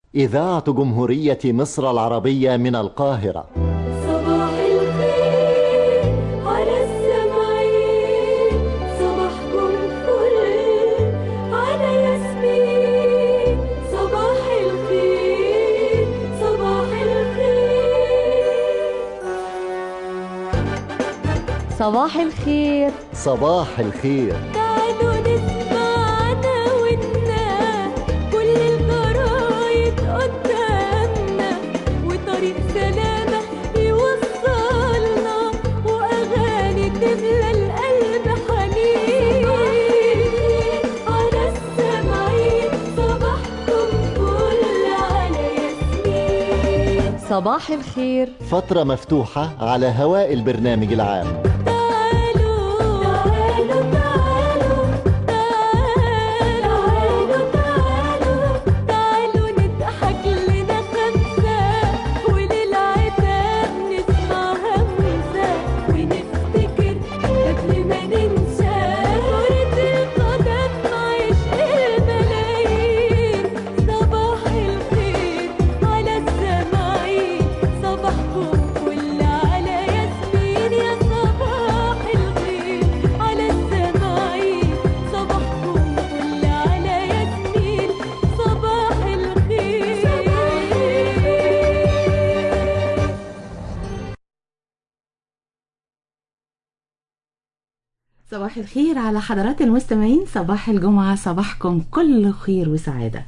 إذاعة جمهورية مصر العربية من القاهرة صباح الخير على السمعين صباحكم فل على ياسمين صباح الخير صباح الخير صباح الخير صباح الخير تعالوا نسمع دعوتنا كل الجرايد قدامنا وطريق سلامة يوصلنا وأغاني تملى القلب حنين على السمعين صباحكم فل على ياسمين صباح الخير فترة مفتوحة على هواء البرنامج العام تعالوا تعالوا تعالوا تعالوا تعالوا تعالوا نضحك لنا خمسة وللعتاب نسمع همسة ونفتكر قبل ما ننسى كرة القدم عشق الملايين صباح الخير على السماعين صباحكم كل على ياسمين يا صباح الخير على السماعين صباحكم كل على ياسمين صباح الخير صباح الخير على حضرات المستمعين صباح الجمعة صباحكم كل خير وسعادة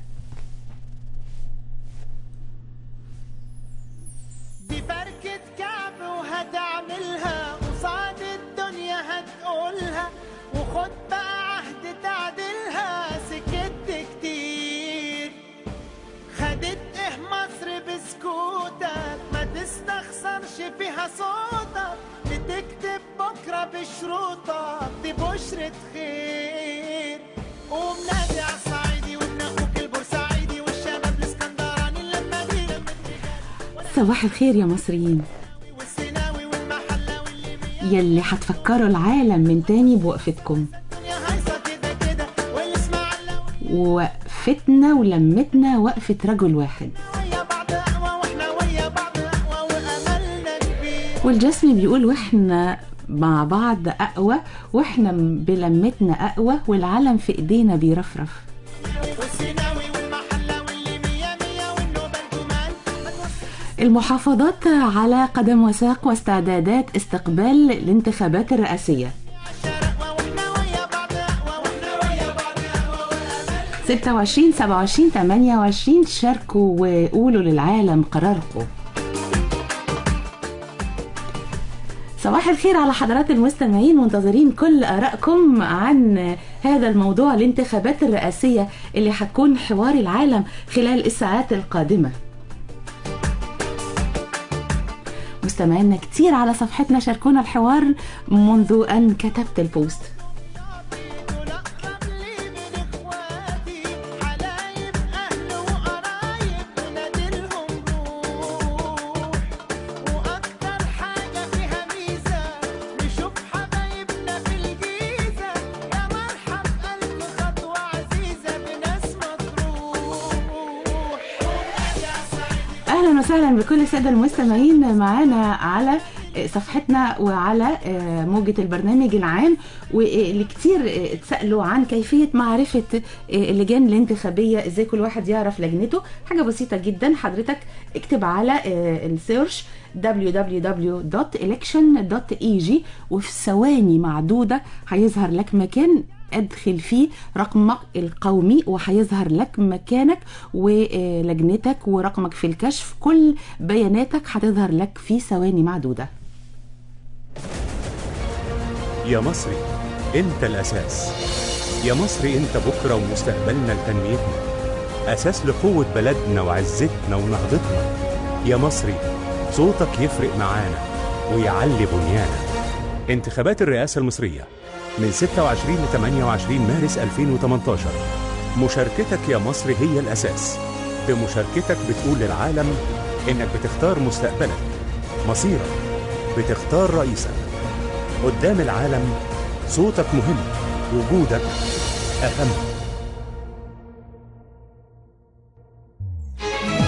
دي بركة كعب وهتعملها قصاد الدنيا هتقولها وخد بقى عهد تعدلها سكت كتير خدت ايه مصر بسكوتك ما تستخسرش فيها صوتك بتكتب بكرة بشروطك دي بشرة خير قوم نادي على الصعيدي وابن اخوك البورسعيدي والشباب الاسكندراني لما دي لما صباح الخير يا مصريين والسيناوي والمحلة واللي يلي هتفكروا العالم من تاني بوقفتكم يا هيصة كده كده والاسماعيلة ووقفتنا ولمتنا وقفة رجل واحد ويا بعض اقوى واحنا ويا بعض اقوى واملنا كبير والجسم بيقول واحنا مع بعض أقوى واحنا بلمتنا أقوى والعلم في إيدينا بيرفرف والسيناوي والمحلة واللي مية مية والنوبة الجمال المحافظات على قدم وساق واستعدادات استقبال الانتخابات الرئاسية الشرق واحنا ويا بعض اقوى واحنا ويا بعض اقوى واملنا 26 27 28 شاركوا وقولوا للعالم قراركم صباح الخير على حضرات المستمعين منتظرين كل آرائكم عن هذا الموضوع الانتخابات الرئاسية اللي هتكون حوار العالم خلال الساعات القادمة مستمعينا كتير على صفحتنا شاركونا الحوار منذ أن كتبت البوست دول اقرب لي من اخواتي حلايب اهل وقرايب بنادلهم روح واكتر حاجه فيها ميزه نشوف حبايبنا في الجيزه يا مرحب الف خطوه عزيزه بناس مطروح يا سعيد اهلا وسهلا بكل الساده المستمعين معانا على صفحتنا وعلى موجة البرنامج العام واللي كتير اتسألوا عن كيفية معرفة اللجان الانتخابية ازاي كل واحد يعرف لجنته حاجة بسيطة جدا حضرتك اكتب على السيرش www.election.eg وفي ثواني معدودة هيظهر لك مكان ادخل فيه رقمك القومي وهيظهر لك مكانك ولجنتك ورقمك في الكشف كل بياناتك هتظهر لك في ثواني معدودة يا مصري انت الاساس يا مصري انت بكره ومستقبلنا لتنميتنا اساس لقوه بلدنا وعزتنا ونهضتنا يا مصري صوتك يفرق معانا ويعلي بنيانا انتخابات الرئاسه المصريه من 26 ل 28 مارس 2018 مشاركتك يا مصري هي الاساس بمشاركتك بتقول للعالم انك بتختار مستقبلك مصيرك بتختار رئيسك قدام العالم صوتك مهم وجودك أهم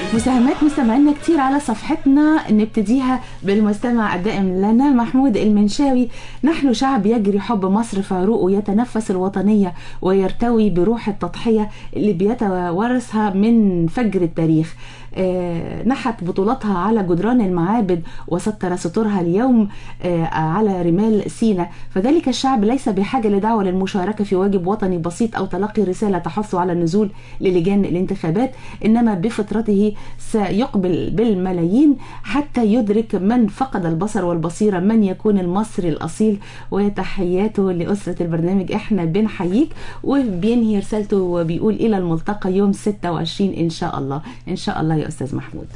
مساهمات مستمعينا كتير على صفحتنا نبتديها بالمستمع الدائم لنا محمود المنشاوي نحن شعب يجري حب مصر في عروقه يتنفس الوطنية ويرتوي بروح التضحية اللي بيتوارثها من فجر التاريخ آه، نحت بطولاتها على جدران المعابد وستر سطورها اليوم آه، على رمال سينا فذلك الشعب ليس بحاجة لدعوة للمشاركة في واجب وطني بسيط أو تلقي رسالة تحث على النزول للجان الانتخابات إنما بفطرته سيقبل بالملايين حتى يدرك من فقد البصر والبصيرة من يكون المصري الأصيل وتحياته لأسرة البرنامج إحنا بنحييك وبينهي رسالته وبيقول إلى الملتقى يوم 26 إن شاء الله إن شاء الله يا أستاذ محمود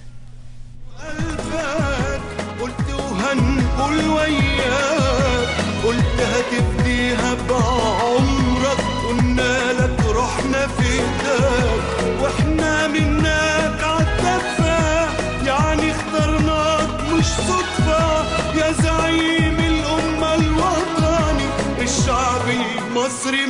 قلبك قلت وهنقول وياك قلت هتفديها بعمرك قلنا لك رحنا فداك واحنا منك عالدفة يعني اخترناك مش صدفة يا زعيم الأمة الوطني الشعبي المصري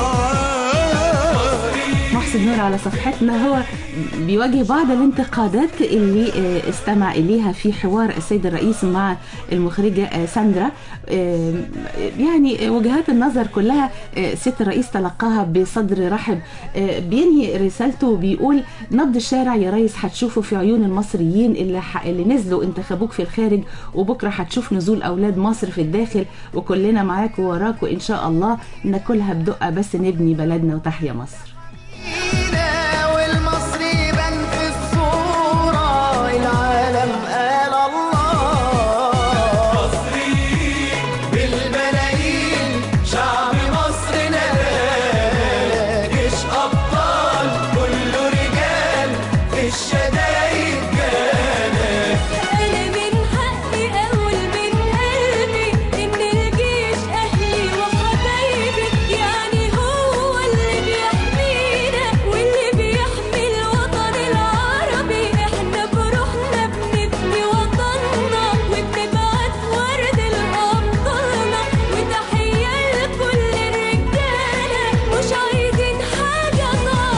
معاك محسن نور على صفحتنا هو بيواجه بعض الانتقادات اللي آه، استمع إليها في حوار السيد الرئيس مع المخرجة آه، ساندرا آه، يعني وجهات النظر كلها آه، سيادة الرئيس تلقاها بصدر رحب آه، بينهي رسالته وبيقول نبض الشارع يا ريس هتشوفه في عيون المصريين اللي, ح... اللي نزلوا انتخبوك في الخارج وبكرة هتشوف نزول أولاد مصر في الداخل وكلنا معاك ووراك وإن شاء الله ناكلها بدقة بس نبني بلدنا وتحيا مصر فينا والمصري بان في الصورة العالم قال الله مصري بالملايين شعب مصر نادى جيش أبطال كله رجال في الشدايد جانا أنا من حقي أقول من قلبي إن الجيش أهلي وحبايبي يعني هو اللي بيحمينا واللي بيحمي الوطن العربي إحنا بروحنا بنبني وطننا وبنبعت ورد لأبطالنا وتحية لكل الرجالة مش عايزين حاجة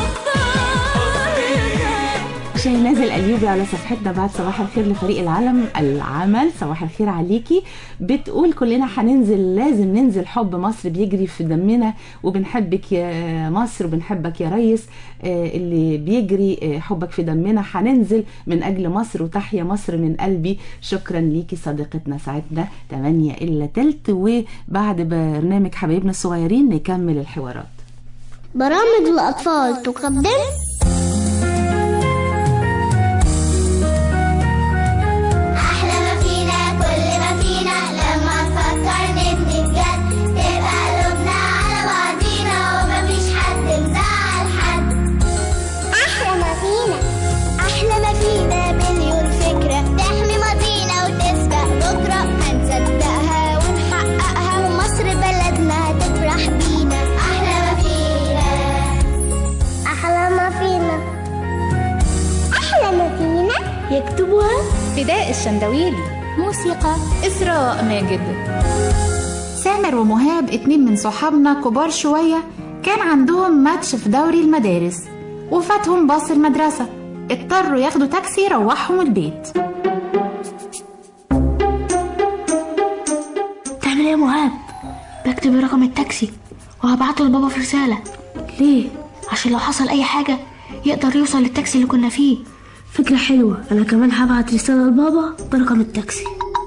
نقدرها شاهناز الأيوبي على صفحتنا بعد صباح الخير لفريق العالم العمل صباح الخير عليكي بتقول كلنا هننزل لازم ننزل حب مصر بيجري في دمنا وبنحبك يا مصر وبنحبك يا ريس آه، اللي بيجري آه، حبك في دمنا هننزل من أجل مصر وتحيا مصر من قلبي شكرا ليكي صديقتنا ساعتنا 8 إلا تلت وبعد برنامج حبايبنا الصغيرين نكمل الحوارات برامج الأطفال تقدم أحلى ما فينا كل ما فينا لما نفكر نبني بجد تبقى قلوبنا على بعضينا ومفيش حد مزعل حد أحلى ما فينا أحلى ما فينا مليون فكرة تحمي ماضينا وتسبق بكرة هنصدقها ونحققها ومصر بلدنا هتفرح بينا أحلى ما فينا أحلى ما فينا أحلى ما فينا يكتبها فداء الشندويلي موسيقى إسراء ماجد سامر ومهاب اتنين من صحابنا كبار شوية كان عندهم ماتش في دوري المدارس وفاتهم باص المدرسة اضطروا ياخدوا تاكسي يروحهم البيت تعمل ايه يا مهاب بكتب رقم التاكسي وهبعته لبابا في رسالة ليه؟ عشان لو حصل أي حاجة يقدر يوصل للتاكسي اللي كنا فيه فكرة حلوة أنا كمان هبعت رسالة لبابا برقم التاكسي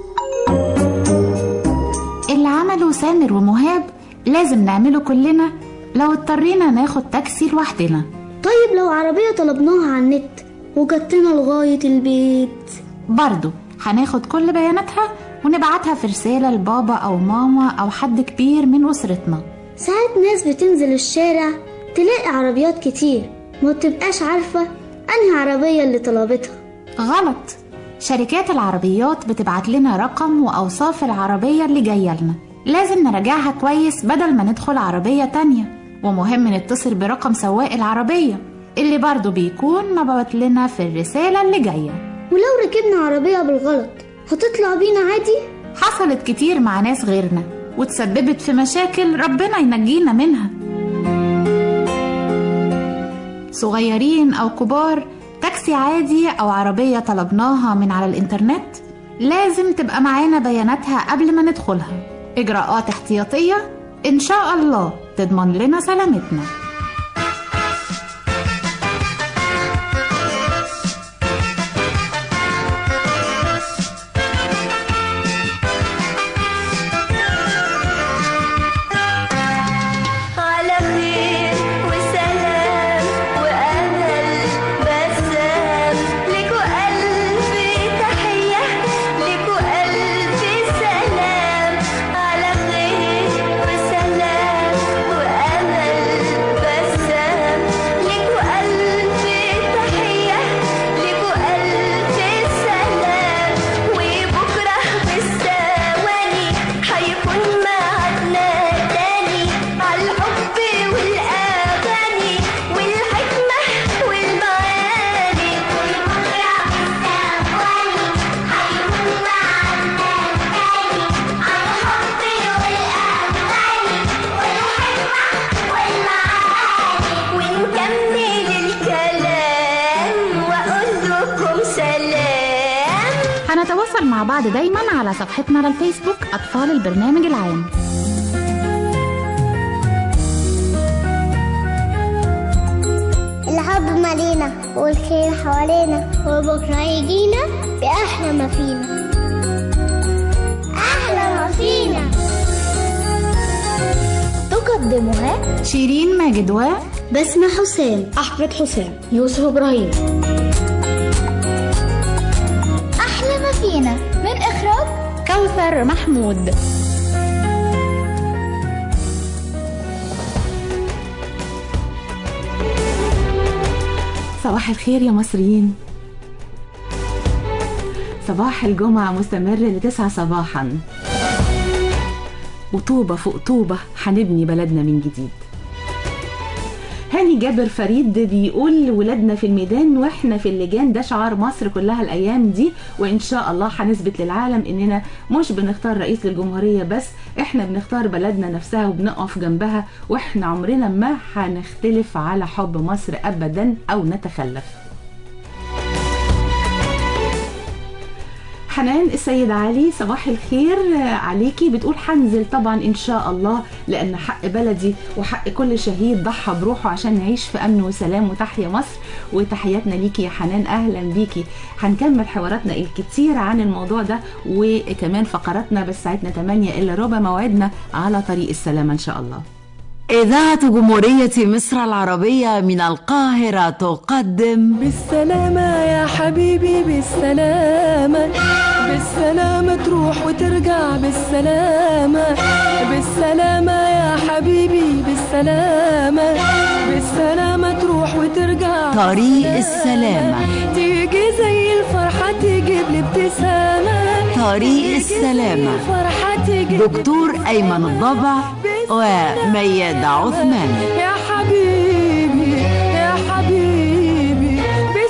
اللي عمله سامر ومهاب لازم نعمله كلنا لو اضطرينا ناخد تاكسي لوحدنا طيب لو عربية طلبناها على النت وجتنا لغاية البيت برضو هناخد كل بياناتها ونبعتها في رسالة لبابا أو ماما أو حد كبير من أسرتنا ساعات ناس بتنزل الشارع تلاقي عربيات كتير ما بتبقاش عارفة أنهي عربية اللي طلبتها غلط شركات العربيات بتبعت لنا رقم وأوصاف العربية اللي جاية لنا لازم نراجعها كويس بدل ما ندخل عربية تانية ومهم نتصل برقم سواق العربية اللي برضو بيكون مبعوت لنا في الرسالة اللي جاية ولو ركبنا عربية بالغلط هتطلع بينا عادي حصلت كتير مع ناس غيرنا وتسببت في مشاكل ربنا ينجينا منها صغيرين أو كبار تاكسي تاكسي عادي أو عربية طلبناها من على الإنترنت لازم تبقى معانا بياناتها قبل ما ندخلها إجراءات احتياطية إن شاء الله تضمن لنا سلامتنا على خير وسلام وأمل بسام لكوا ألف تحية لكوا ألف سلام على خير وسلام وأمل بسام لكوا ألف تحية لكوا ألف سلام وبكرة بالثواني هيكون معادنا تاني عالحب والأغاني والحكمة والمعاني وبكرة بالثواني هيكون معادنا تاني عالحب والأغاني والحكمة والمعاني ونكمل الكلام وأقول لكم سلام هنتواصل مع بعض دايما على صفحتنا على الفيسبوك أطفال البرنامج العام الحب مالينا والخير حوالينا وبكرة يجينا بأحلى ما فينا أحلى ما فينا تقدمها شيرين ماجد و بسمة حسام أحمد حسام يوسف إبراهيم أحلى ما فينا من إخراج كوثر محمود صباح الخير يا مصريين صباح الجمعة مستمر لتسعة صباحا وطوبة فوق طوبة هنبني بلدنا من جديد هاني جابر فريد بيقول ولادنا في الميدان واحنا في اللجان ده شعار مصر كلها الايام دي وان شاء الله هنثبت للعالم اننا مش بنختار رئيس للجمهوريه بس احنا بنختار بلدنا نفسها وبنقف جنبها واحنا عمرنا ما هنختلف على حب مصر ابدا او نتخلف حنان السيد علي صباح الخير عليكي بتقول هنزل طبعا ان شاء الله لان حق بلدي وحق كل شهيد ضحى بروحه عشان نعيش في امن وسلام وتحيا مصر وتحياتنا ليكي يا حنان اهلا بيكي هنكمل حواراتنا الكتير عن الموضوع ده وكمان فقراتنا بس ساعتنا 8 الا ربع موعدنا على طريق السلامه ان شاء الله إذاعة جمهورية مصر العربية من القاهرة تقدم بالسلامة يا حبيبي بالسلامة بالسلامة تروح وترجع بالسلامة بالسلامة يا حبيبي بالسلامة بالسلامة تروح وترجع طريق السلامة تيجي زي الفرحة تجيب لي ابتسامة طريق السلامة فرحة تجيب دكتور أيمن الضبع وميادة عثمان يا حبيبي يا حبيبي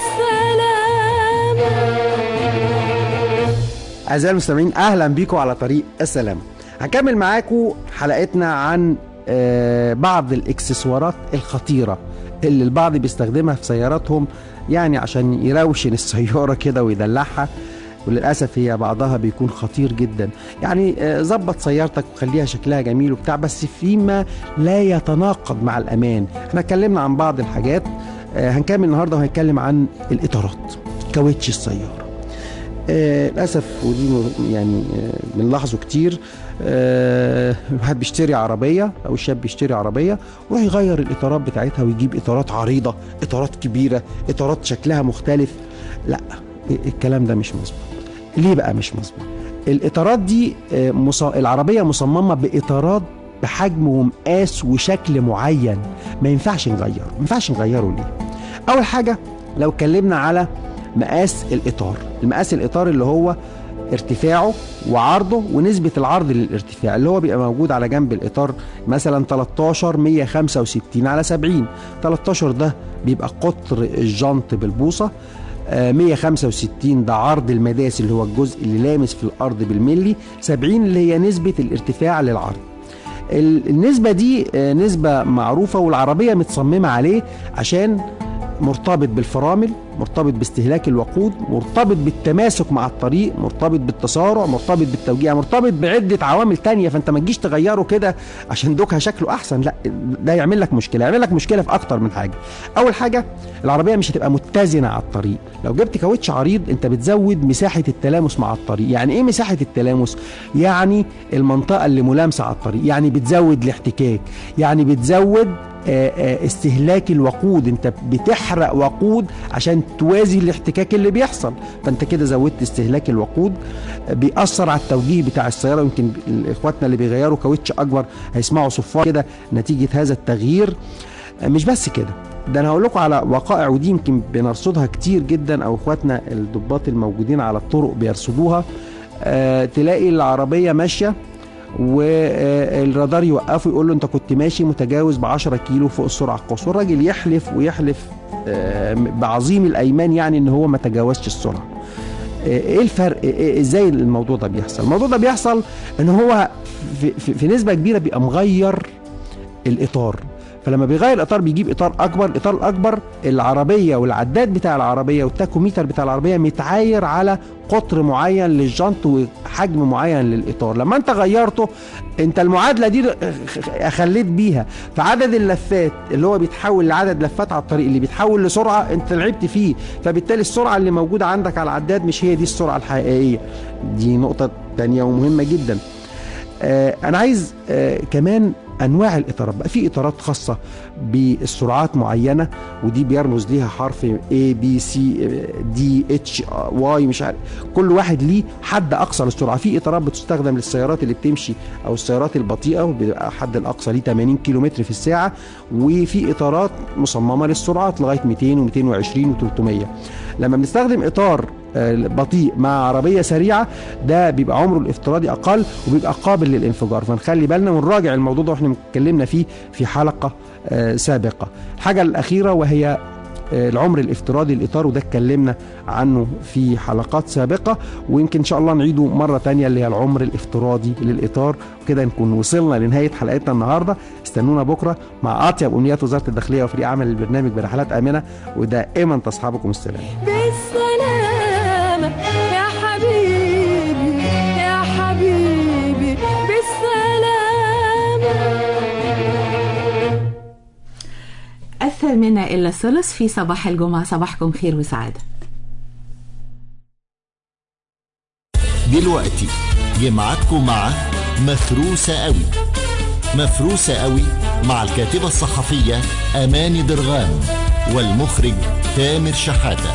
بالسلامة أعزائي المستمعين أهلا بيكم على طريق السلامة هكمل معاكم حلقتنا عن آه، بعض الإكسسوارات الخطيرة اللي البعض بيستخدمها في سياراتهم يعني عشان يروشن السيارة كده ويدلعها وللأسف هي بعضها بيكون خطير جدا يعني آه، ظبط سيارتك وخليها شكلها جميل وبتاع بس فيما لا يتناقض مع الأمان احنا اتكلمنا عن بعض الحاجات آه، هنكمل النهاردة وهنتكلم عن الإطارات كاوتش السيارة آه، للاسف ودي م- يعني آه، بنلاحظه كتير آه، الواحد بيشتري عربيه او الشاب بيشتري عربيه ويروح يغير الاطارات بتاعتها ويجيب اطارات عريضه اطارات كبيره اطارات شكلها مختلف لا الكلام ده مش مظبوط ليه بقى مش مظبوط الاطارات دي آه، مص... العربيه مصممه باطارات بحجم ومقاس وشكل معين ما ينفعش نغيره ما ينفعش نغيره ليه اول حاجه لو اتكلمنا على مقاس الاطار المقاس الاطار اللي هو ارتفاعه وعرضه ونسبة العرض للارتفاع اللي هو بيبقى موجود على جنب الإطار مثلا 13 165 على 70 13 ده بيبقى قطر الجنط بالبوصة آه، 165 ده عرض المداس اللي هو الجزء اللي لامس في الأرض بالملي 70 اللي هي نسبة الارتفاع للعرض ال- النسبة دي آه، نسبة معروفة والعربية متصممة عليه عشان مرتبط بالفرامل مرتبط باستهلاك الوقود مرتبط بالتماسك مع الطريق مرتبط بالتسارع مرتبط بالتوجيه مرتبط بعدة عوامل تانية فانت ما تجيش تغيره كده عشان دوكها شكله احسن لا ده يعمل لك مشكلة يعمل لك مشكلة في اكتر من حاجة اول حاجة العربية مش هتبقى متزنة على الطريق لو جبت كاوتش عريض انت بتزود مساحة التلامس مع الطريق يعني ايه مساحة التلامس يعني المنطقة اللي ملامسة على الطريق يعني بتزود الاحتكاك يعني بتزود آه، آه، استهلاك الوقود انت بتحرق وقود عشان توازي الاحتكاك اللي بيحصل فانت كده زودت استهلاك الوقود آه، بيأثر على التوجيه بتاع السيارة يمكن اخواتنا اللي بيغيروا كاوتش اكبر هيسمعوا صفار كده نتيجة هذا التغيير آه، مش بس كده ده انا هقول لكم على وقائع ودي يمكن بنرصدها كتير جدا او اخواتنا الضباط الموجودين على الطرق بيرصدوها آه، تلاقي العربية ماشية والرادار يوقفه يقول له انت كنت ماشي متجاوز ب 10 كيلو فوق السرعه القصوى والراجل يحلف ويحلف آه، بعظيم الايمان يعني ان هو ما تجاوزش السرعه آه، ايه الفرق إيه- ازاي الموضوع ده بيحصل الموضوع ده بيحصل ان هو في, في, في نسبه كبيره بيبقى مغير الاطار فلما بيغير الاطار بيجيب اطار اكبر الاطار الاكبر العربيه والعداد بتاع العربيه والتاكوميتر بتاع العربيه متعاير على قطر معين للجنط وحجم معين للاطار لما انت غيرته انت المعادله دي خليت بيها فعدد اللفات اللي هو بيتحول لعدد لفات على الطريق اللي بيتحول لسرعه انت لعبت فيه فبالتالي السرعه اللي موجوده عندك على العداد مش هي دي السرعه الحقيقيه دي نقطه تانية ومهمه جدا آه انا عايز آه كمان انواع الاطارات بقى في اطارات خاصه بالسرعات معينه ودي بيرمز ليها حرف A B C D H Y مش عارف كل واحد ليه حد اقصى للسرعه في اطارات بتستخدم للسيارات اللي بتمشي او السيارات البطيئه وبيبقى حد الاقصى ليه 80 كيلو متر في الساعه وفي اطارات مصممه للسرعات لغايه 200 و220 و300 لما بنستخدم اطار آه، بطيء مع عربيه سريعه ده بيبقى عمره الافتراضي اقل وبيبقى قابل للانفجار فنخلي بالنا ونراجع الموضوع ده واحنا اتكلمنا فيه في حلقه آه، سابقه الحاجه الاخيره وهي آه، العمر الافتراضي للاطار وده اتكلمنا عنه في حلقات سابقه ويمكن ان شاء الله نعيده مره تانية اللي هي العمر الافتراضي للاطار وكده نكون وصلنا لنهايه حلقتنا النهارده استنونا بكره مع اطيب امنيات وزاره الداخليه وفريق عمل البرنامج برحلات امنه ودائما تصحبكم السلام بالسلامة يا حبيبي يا حبيبي بالسلامة الثامنة إلا الثلث في صباح الجمعة صباحكم خير وسعادة دلوقتي جمعتكم مع مفروسة قوي مفروسة قوي مع الكاتبة الصحفية أماني درغام والمخرج تامر شحاتة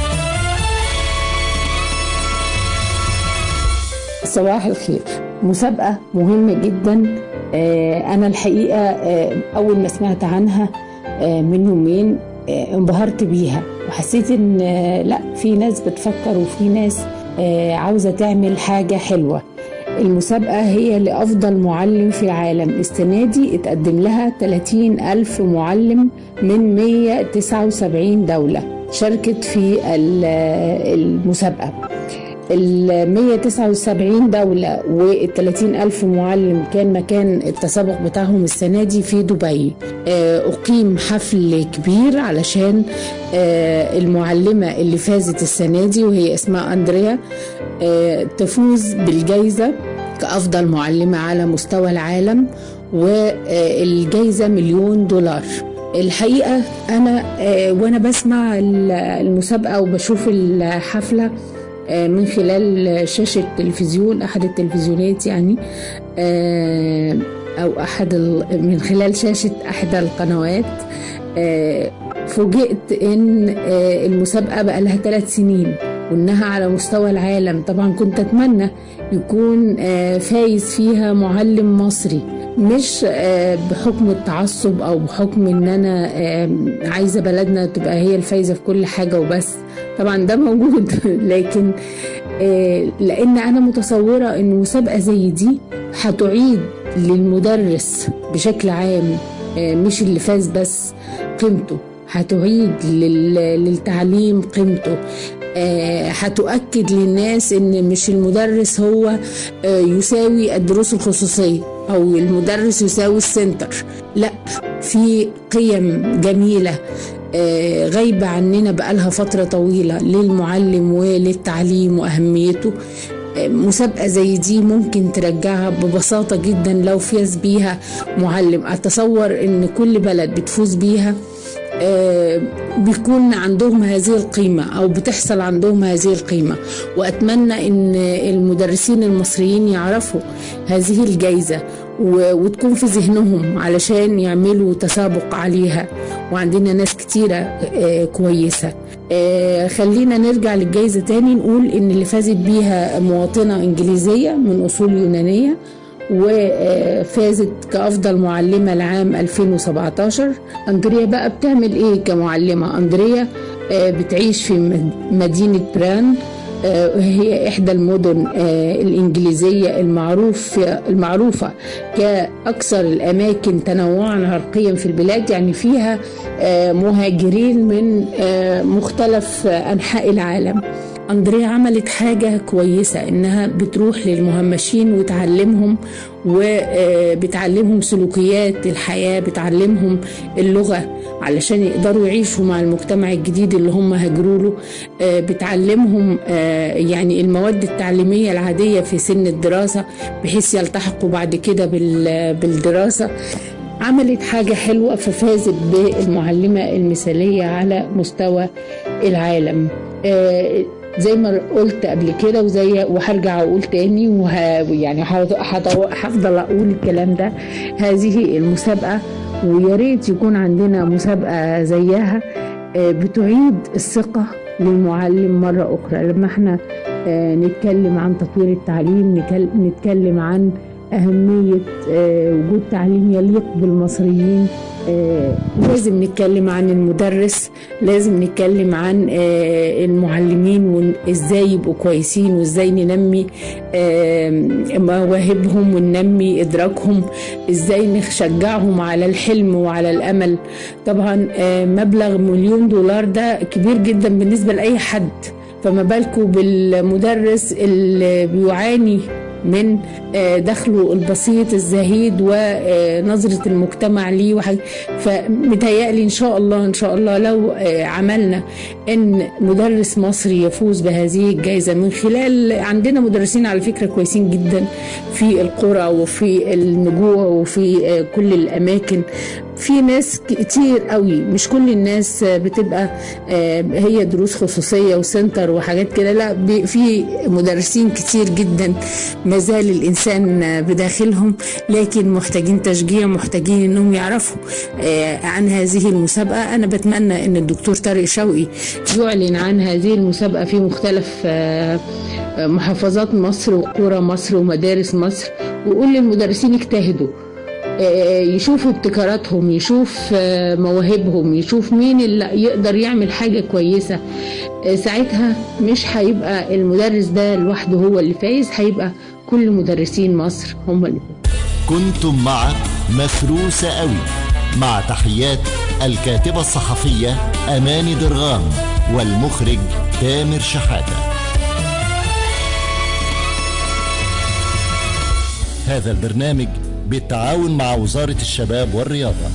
صباح الخير مسابقة مهمة جدا آه، أنا الحقيقة آه، أول ما سمعت عنها آه، من يومين آه، انبهرت بيها وحسيت إن آه، لا في ناس بتفكر وفي ناس آه، عاوزة تعمل حاجة حلوة المسابقة هي لأفضل معلم في العالم السنة دي اتقدم لها 30 ألف معلم من 179 دولة شاركت في ال- المسابقة ال 179 دولة وال 30 ألف معلم كان مكان التسابق بتاعهم السنة دي في دبي آه، أقيم حفل كبير علشان آه، المعلمة اللي فازت السنة دي وهي اسمها أندريا آه، تفوز بالجايزة كأفضل معلمة على مستوى العالم والجايزة مليون دولار الحقيقة أنا آه، وأنا بسمع ال- المسابقة وبشوف الحفلة آه، من خلال شاشة تلفزيون أحد التلفزيونات يعني آه، أو أحد ال- من خلال شاشة أحد القنوات آه، فوجئت إن آه، المسابقة بقى لها ثلاث سنين وإنها على مستوى العالم طبعا كنت أتمنى يكون آه، فايز فيها معلم مصري مش آه، بحكم التعصب او بحكم ان انا آه، عايزه بلدنا تبقى هي الفايزه في كل حاجه وبس طبعا ده موجود لكن آه، لان انا متصوره ان مسابقه زي دي هتعيد للمدرس بشكل عام آه، مش اللي فاز بس قيمته هتعيد لل- للتعليم قيمته آه، هتؤكد للناس ان مش المدرس هو آه، يساوي الدروس الخصوصيه او المدرس يساوي السنتر لا في قيم جميله آه، غايبة عننا بقالها فترة طويلة للمعلم وللتعليم وأهميته آه، مسابقة زي دي ممكن ترجعها ببساطة جدا لو فاز بيها معلم أتصور إن كل بلد بتفوز بيها آه، بيكون عندهم هذه القيمة أو بتحصل عندهم هذه القيمة وأتمنى أن المدرسين المصريين يعرفوا هذه الجايزة و- وتكون في ذهنهم علشان يعملوا تسابق عليها وعندنا ناس كتيرة آه، كويسة آه، خلينا نرجع للجايزة تاني نقول إن اللي فازت بيها مواطنة إنجليزية من أصول يونانية وفازت كأفضل معلمة العام 2017 أندريا بقى بتعمل إيه كمعلمة أندريا آه، بتعيش في مد- مدينة بران آه، هي إحدى المدن آه، الإنجليزية المعروف المعروفة كأكثر الأماكن تنوعا عرقيا في البلاد يعني فيها آه، مهاجرين من آه، مختلف آه، أنحاء العالم أندريا عملت حاجة كويسة إنها بتروح للمهمشين وتعلمهم وبتعلمهم سلوكيات الحياة بتعلمهم اللغة علشان يقدروا يعيشوا مع المجتمع الجديد اللي هم هاجروا له آه، بتعلمهم آه، يعني المواد التعليمية العادية في سن الدراسة بحيث يلتحقوا بعد كده بال- بالدراسة عملت حاجة حلوة ففازت بالمعلمة المثالية على مستوى العالم آه، زي ما قلت قبل كده وزي وهرجع اقول تاني وه يعني هض- هض- هفضل اقول الكلام ده هذه المسابقه ويا ريت يكون عندنا مسابقه زيها آه، بتعيد الثقه للمعلم مره اخرى لما احنا آه، نتكلم عن تطوير التعليم نكل- نتكلم عن أهمية آه، وجود تعليم يليق بالمصريين آه، لازم نتكلم عن المدرس لازم نتكلم عن آه، المعلمين وازاي يبقوا كويسين وازاي ننمي آه، مواهبهم وننمي ادراكهم ازاي نشجعهم على الحلم وعلى الامل طبعا آه، مبلغ مليون دولار ده كبير جدا بالنسبه لاي حد فما بالكم بالمدرس اللي بيعاني من آه، دخله البسيط الزهيد ونظرة المجتمع ليه وحاجة فمتهيألي إن شاء الله إن شاء الله لو آه، عملنا إن مدرس مصري يفوز بهذه الجائزة من خلال عندنا مدرسين على فكرة كويسين جدا في القرى وفي النجوع وفي آه، كل الأماكن في ناس كتير قوي مش كل الناس بتبقى آه، هي دروس خصوصية وسنتر وحاجات كده لا بي- في مدرسين كتير جدا ما زال الإنسان بداخلهم لكن محتاجين تشجيع محتاجين إنهم يعرفوا آه، عن هذه المسابقة أنا بتمنى إن الدكتور طارق شوقي يعلن عن هذه المسابقة في مختلف آه، آه، محافظات مصر وقرى مصر ومدارس مصر ويقول للمدرسين اجتهدوا آه، يشوف ابتكاراتهم يشوف آه، مواهبهم يشوف مين اللي يقدر يعمل حاجة كويسة آه، ساعتها مش هيبقى المدرس ده لوحده هو اللي فايز هيبقى كل مدرسين مصر هم اللي كنتم مع مفروسة قوي مع تحيات الكاتبة الصحفية أماني درغام والمخرج تامر شحاتة هذا البرنامج بالتعاون مع وزارة الشباب والرياضة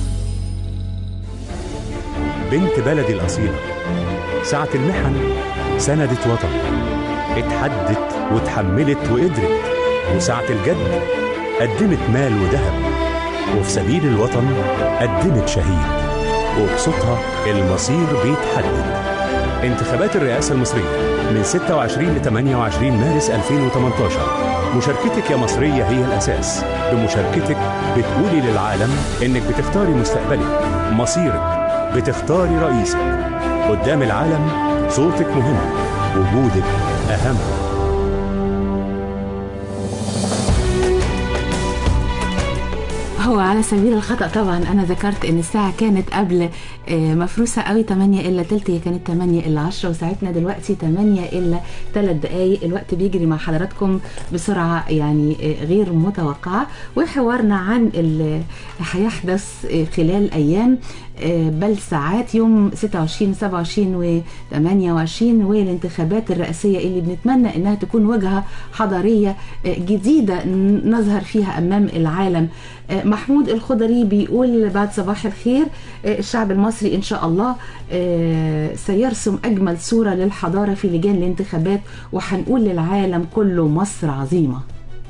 بنت بلدي الأصيلة ساعة المحن سندت وطن اتحدت وتحملت وقدرت وساعة الجد قدمت مال وذهب وفي سبيل الوطن قدمت شهيد وبصوتها المصير بيتحدد انتخابات الرئاسة المصرية من 26 ل 28 مارس 2018 مشاركتك يا مصرية هي الأساس بمشاركتك بتقولي للعالم إنك بتختاري مستقبلك مصيرك بتختاري رئيسك قدام العالم صوتك مهم وجودك أهم هو على سبيل الخطأ طبعا أنا ذكرت إن الساعة كانت قبل آه، مفروسة قوي 8 إلا تلت هي كانت 8 إلا 10 وساعتنا دلوقتي 8 إلا 3 دقايق الوقت بيجري مع حضراتكم بسرعة يعني آه، غير متوقعة وحوارنا عن اللي هيحدث آه، خلال أيام آه، بل ساعات يوم 26 27 و 28 والانتخابات الرئاسية اللي بنتمنى انها تكون وجهة حضارية آه، جديدة ن- نظهر فيها امام العالم آه، محمود الخضري بيقول بعد صباح الخير آه، الشعب المصري ان شاء الله آه، سيرسم اجمل صورة للحضارة في لجان الانتخابات وهنقول للعالم كله مصر عظيمة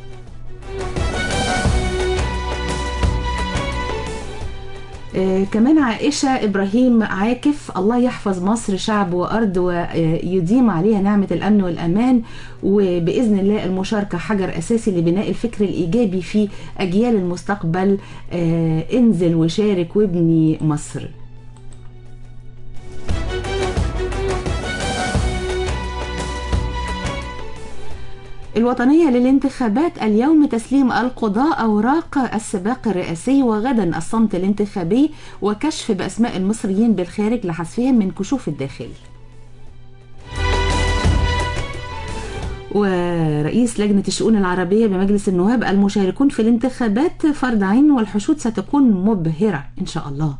آه، كمان عائشة إبراهيم عاكف الله يحفظ مصر شعب وأرض ويديم عليها نعمة الأمن والأمان وبإذن الله المشاركة حجر أساسي لبناء الفكر الإيجابي في أجيال المستقبل آه، انزل وشارك وابني مصر الوطنية للانتخابات اليوم تسليم القضاء أوراق السباق الرئاسي وغدا الصمت الانتخابي وكشف بأسماء المصريين بالخارج لحذفهم من كشوف الداخل ورئيس لجنة الشؤون العربية بمجلس النواب المشاركون في الانتخابات فرض عين والحشود ستكون مبهرة إن شاء الله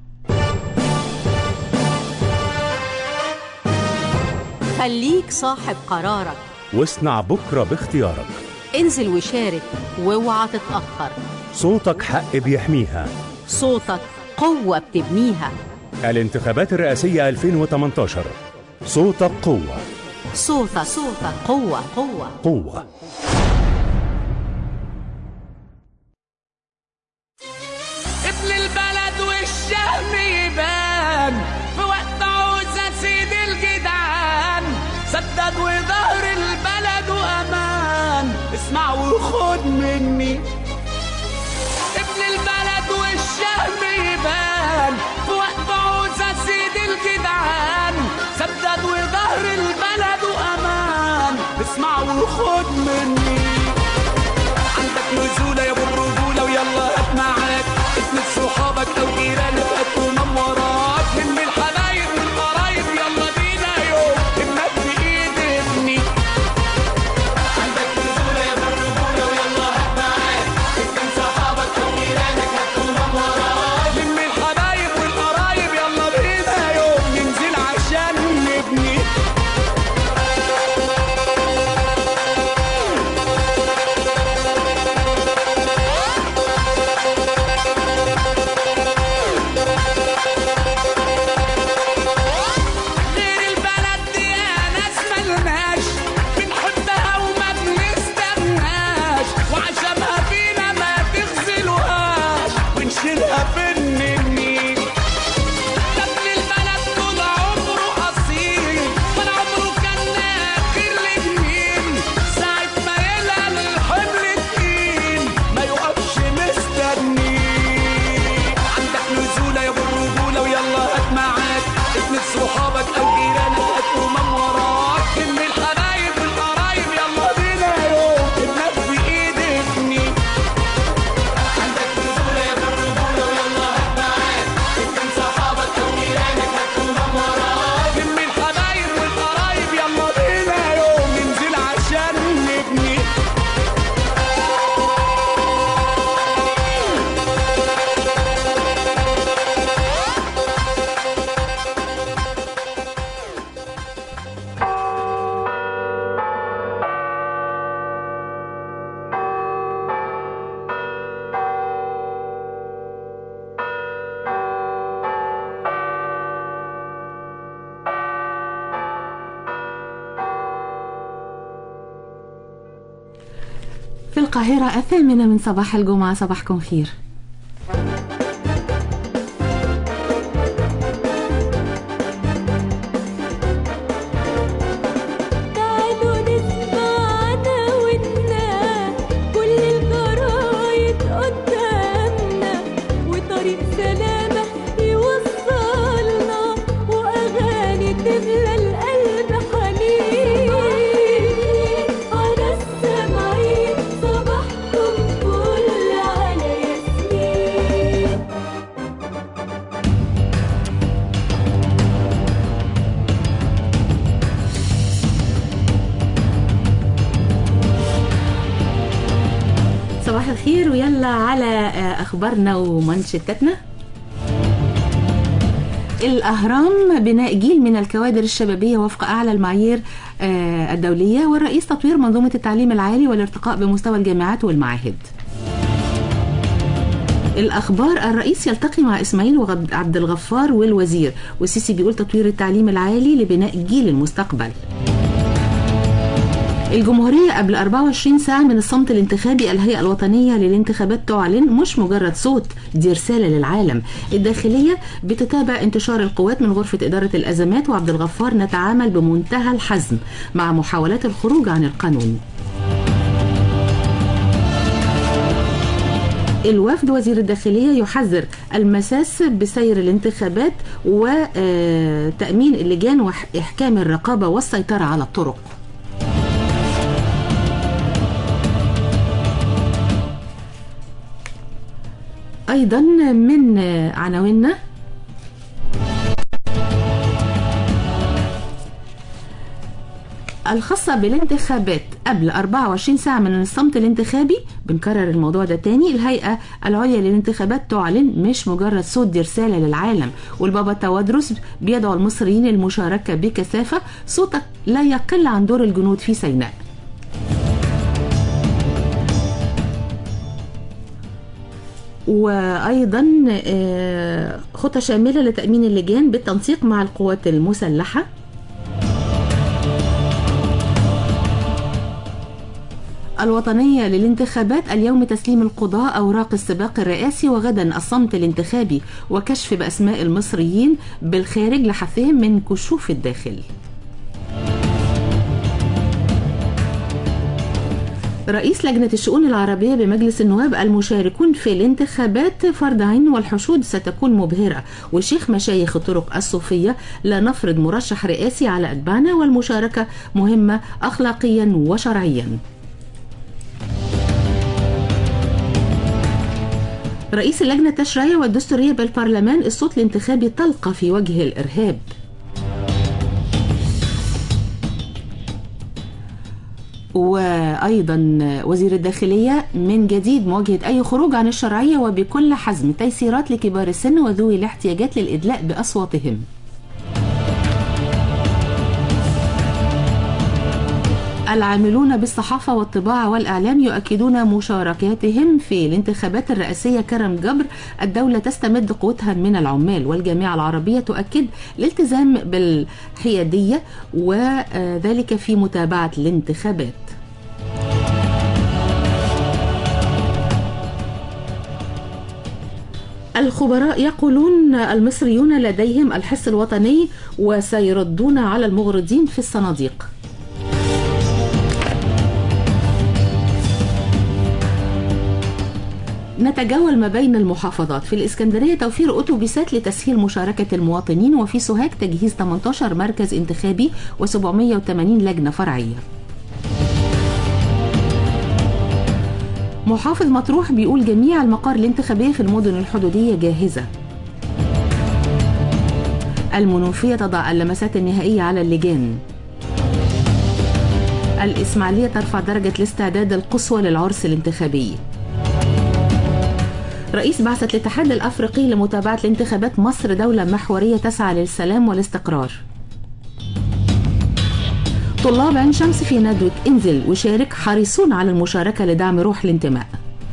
خليك صاحب قرارك واصنع بكرة باختيارك انزل وشارك واوعى تتأخر صوتك حق بيحميها صوتك قوة بتبنيها الانتخابات الرئاسية 2018 صوتك قوة صوتك صوتك قوة قوة قوة ابن البلد والشهم يبان في وقت عوزة سيد الجدعان سدد وظهر البلد وأمان اسمع وخد مني ابن البلد والشهم يبان في وقت عوزة سيد الجدعان سدد وظهر البلد وأمان اسمع وخد مني عندك نزولة يا ابو الرجولة ويلا هات معاك اسند صحابك او جيرانك هاتهم وراك من الحبايب والقرايب يلا بينا يوم همك بايد ابني عندك نزولة يا ابو الرجولة ويلا هات معاك اسند صحابك او جيرانك هاتهم وراك من الحبايب والقرايب يلا بينا يوم ننزل عشان نبني غير البلد دي يا ناس ملناش بنحبها وما بنستناش وعشانها فينا ما تغسلوهاش ونشيلها في النيل ده ابن البلد طول عمره اصيل طول عمره كان ناكر لجميل ساعة ما يلقى الحمل تقيل ما يقفش مستني عندك نزولة يا ابو الرجولة ويلا هات معاك اسند صحابك او جيرانك هاتهم من وراك كم الحبايب والقرايب يلا بينا يوم الناس بايد ابني عندك نزولة يا ابو الرجولة ويلا هات معاك اسند صحابك او جيرانك هاتهم من وراك كم الحبايب والقرايب يلا بينا يوم ننزل عشان نبني في القاهرة الثامنة من صباح الجمعة صباحكم خير تعالوا نسمعنا ونا كل الجرايد قدامنا وطريق سلامة يوصلنا وأغاني تملى القلب حنين على السمعين صباحكم فل على ياسمين صباح الخير ويلا على آه، اخبارنا ومانشيتاتنا الأهرام بناء جيل من الكوادر الشبابية وفق أعلى المعايير آه، الدولية والرئيس تطوير منظومة التعليم العالي والارتقاء بمستوى الجامعات والمعاهد الأخبار الرئيس يلتقي مع إسماعيل وغب- عبد الغفار والوزير والسيسي بيقول تطوير التعليم العالي لبناء جيل المستقبل الجمهورية قبل 24 ساعة من الصمت الانتخابي الهيئة الوطنية للانتخابات تعلن مش مجرد صوت دي رسالة للعالم الداخلية بتتابع انتشار القوات من غرفة إدارة الأزمات وعبد الغفار نتعامل بمنتهى الحزم مع محاولات الخروج عن القانون الوفد وزير الداخلية يحذر المساس بسير الانتخابات وتأمين اللجان وإحكام الرقابة والسيطرة على الطرق أيضا من عناويننا الخاصة بالانتخابات قبل 24 ساعة من الصمت الانتخابي بنكرر الموضوع ده تاني الهيئة العليا للانتخابات تعلن مش مجرد صوت دي رسالة للعالم والبابا توادرس بيدعو المصريين للمشاركة بكثافة صوتك لا يقل عن دور الجنود في سيناء وايضا آه، خطة شاملة لتأمين اللجان بالتنسيق مع القوات المسلحة الوطنية للانتخابات اليوم تسليم القضاء أوراق السباق الرئاسي وغدا الصمت الانتخابي وكشف بأسماء المصريين بالخارج لحثهم من كشوف الداخل رئيس لجنة الشؤون العربية بمجلس النواب المشاركون في الانتخابات فرض عين والحشود ستكون مبهرة وشيخ مشايخ الطرق الصوفية لا نفرض مرشح رئاسي على أتباعنا والمشاركة مهمة أخلاقيا وشرعيا رئيس اللجنة التشريعية والدستورية بالبرلمان الصوت الانتخابي طلقة في وجه الإرهاب وأيضا وزير الداخلية من جديد مواجهة أي خروج عن الشرعية وبكل حزم تيسيرات لكبار السن وذوي الاحتياجات للإدلاء بأصواتهم العاملون بالصحافة والطباعة والإعلام يؤكدون مشاركاتهم في الانتخابات الرئاسية كرم جبر الدولة تستمد قوتها من العمال والجامعة العربية تؤكد الالتزام بالحيادية وذلك في متابعة الانتخابات الخبراء يقولون المصريون لديهم الحس الوطني وسيردون على المغرضين في الصناديق نتجول ما بين المحافظات في الإسكندرية توفير أتوبيسات لتسهيل مشاركة المواطنين وفي سوهاج تجهيز 18 مركز انتخابي و780 لجنة فرعية محافظ مطروح بيقول جميع المقار الانتخابية في المدن الحدودية جاهزة المنوفية تضع اللمسات النهائية على اللجان الإسماعيلية ترفع درجة الاستعداد القصوى للعرس الانتخابي رئيس بعثة الاتحاد الأفريقي لمتابعة الانتخابات مصر دولة محورية تسعى للسلام والاستقرار طلاب عين شمس في ندوة انزل وشارك حريصون على المشاركة لدعم روح الانتماء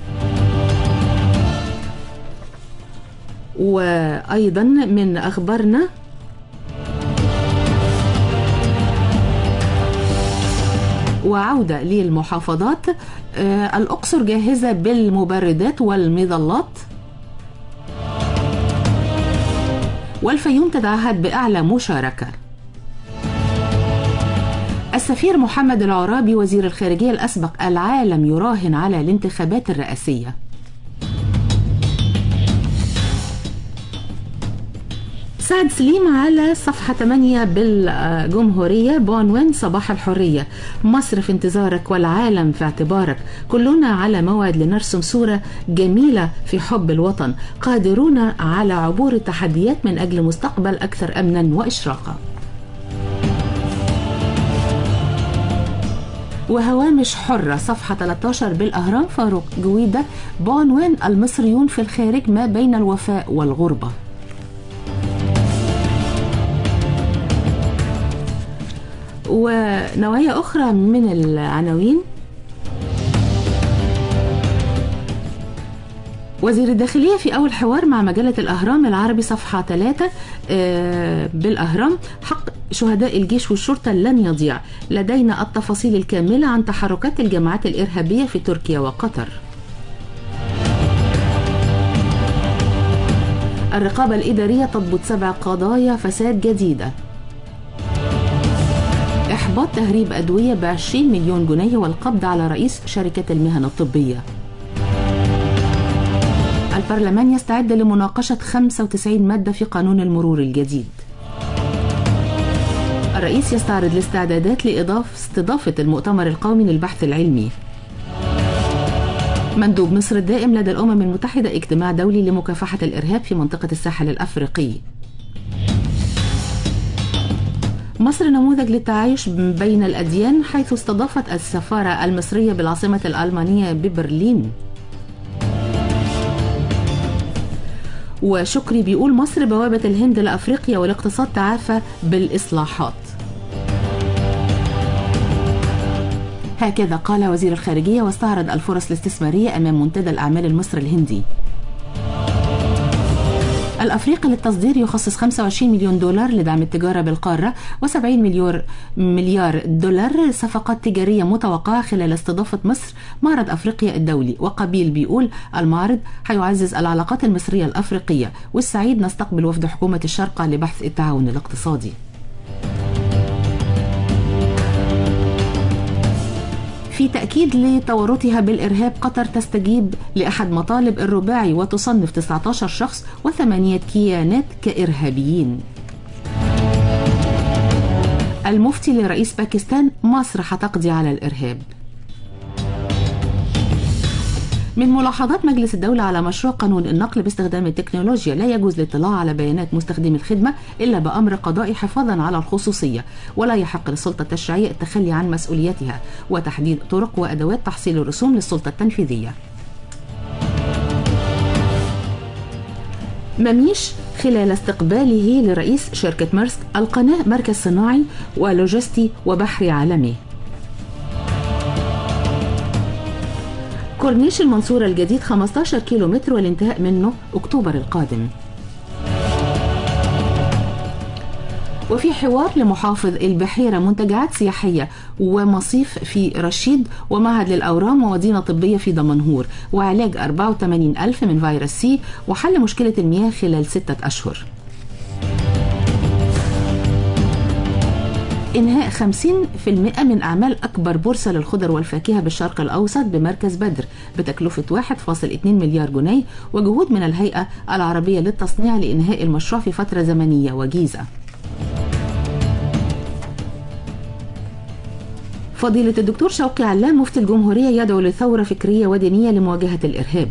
وأيضا من أخبارنا وعودة للمحافظات آه الأقصر جاهزة بالمبردات والمظلات والفيوم تتعهد بأعلى مشاركة السفير محمد العرابي وزير الخارجية الأسبق العالم يراهن على الانتخابات الرئاسية سعد سليم على صفحة 8 بالجمهورية بعنوان صباح الحرية مصر في انتظارك والعالم في اعتبارك كلنا على موعد لنرسم صورة جميلة في حب الوطن قادرون على عبور التحديات من أجل مستقبل أكثر أمنا وإشراقا وهوامش حرة صفحة 13 بالأهرام فاروق جويدة بعنوان المصريون في الخارج ما بين الوفاء والغربة ونوعية أخرى من العناوين وزير الداخلية في أول حوار مع مجلة الأهرام العربي صفحة 3 بالأهرام حق شهداء الجيش والشرطة لن يضيع لدينا التفاصيل الكاملة عن تحركات الجماعات الإرهابية في تركيا وقطر الرقابة الإدارية تضبط سبع قضايا فساد جديدة إحباط تهريب أدوية ب 20 مليون جنيه والقبض على رئيس شركة المهن الطبية البرلمان يستعد لمناقشة 95 مادة في قانون المرور الجديد الرئيس يستعرض الاستعدادات لإضافة استضافة المؤتمر القومي للبحث العلمي مندوب مصر الدائم لدى الأمم المتحدة اجتماع دولي لمكافحة الإرهاب في منطقة الساحل الأفريقي مصر نموذج للتعايش بين الأديان حيث استضافت السفارة المصرية بالعاصمة الألمانية ببرلين وشكري بيقول مصر بوابة الهند لأفريقيا والاقتصاد تعافى بالإصلاحات هكذا قال وزير الخارجية واستعرض الفرص الاستثمارية أمام منتدى الأعمال المصري الهندي الأفريقي للتصدير يخصص 25 مليون دولار لدعم التجارة بالقارة و70 مليار مليار دولار صفقات تجارية متوقعة خلال استضافة مصر معرض أفريقيا الدولي وقبيل بيقول المعرض هيعزز العلاقات المصرية الأفريقية والسعيد نستقبل وفد حكومة الشارقة لبحث التعاون الاقتصادي في تأكيد لتورطها بالإرهاب قطر تستجيب لأحد مطالب الرباعي وتصنف 19 شخص وثمانية كيانات كإرهابيين المفتي لرئيس باكستان مصر هتقضي على الإرهاب من ملاحظات مجلس الدولة على مشروع قانون النقل باستخدام التكنولوجيا لا يجوز الاطلاع على بيانات مستخدمي الخدمة إلا بأمر قضائي حفاظا على الخصوصية ولا يحق للسلطة التشريعية التخلي عن مسؤوليتها وتحديد طرق وأدوات تحصيل الرسوم للسلطة التنفيذية مميش خلال استقباله لرئيس شركة ميرسك القناة مركز صناعي ولوجستي وبحري عالمي كورنيش المنصورة الجديد 15 كيلو متر والانتهاء منه أكتوبر القادم وفي حوار لمحافظ البحيرة منتجعات سياحية ومصيف في رشيد ومعهد للأورام ومدينة طبية في دمنهور وعلاج 84 ألف من فيروس سي وحل مشكلة المياه خلال ستة أشهر إنهاء 50% من أعمال أكبر بورصة للخضر والفاكهة بالشرق الأوسط بمركز بدر بتكلفة 1.2 مليار جنيه وجهود من الهيئة العربية للتصنيع لإنهاء المشروع في فترة زمنية وجيزة فضيلة الدكتور شوقي علام مفتي الجمهورية يدعو لثورة فكرية ودينية لمواجهة الإرهاب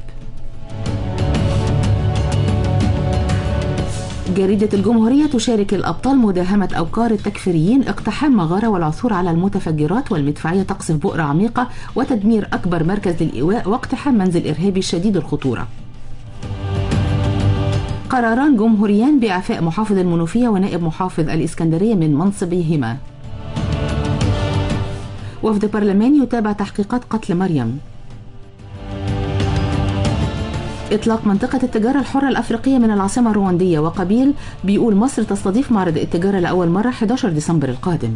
جريدة الجمهورية تشارك الأبطال مداهمة أوكار التكفيريين اقتحام مغارة والعثور على المتفجرات والمدفعية تقصف بؤرة عميقة وتدمير أكبر مركز للإيواء واقتحام منزل إرهابي شديد الخطورة قراران جمهوريان بإعفاء محافظ المنوفية ونائب محافظ الإسكندرية من منصبهما وفد برلمان يتابع تحقيقات قتل مريم إطلاق منطقة التجارة الحرة الأفريقية من العاصمة الرواندية وقبيل بيقول مصر تستضيف معرض التجارة لأول مرة 11 ديسمبر القادم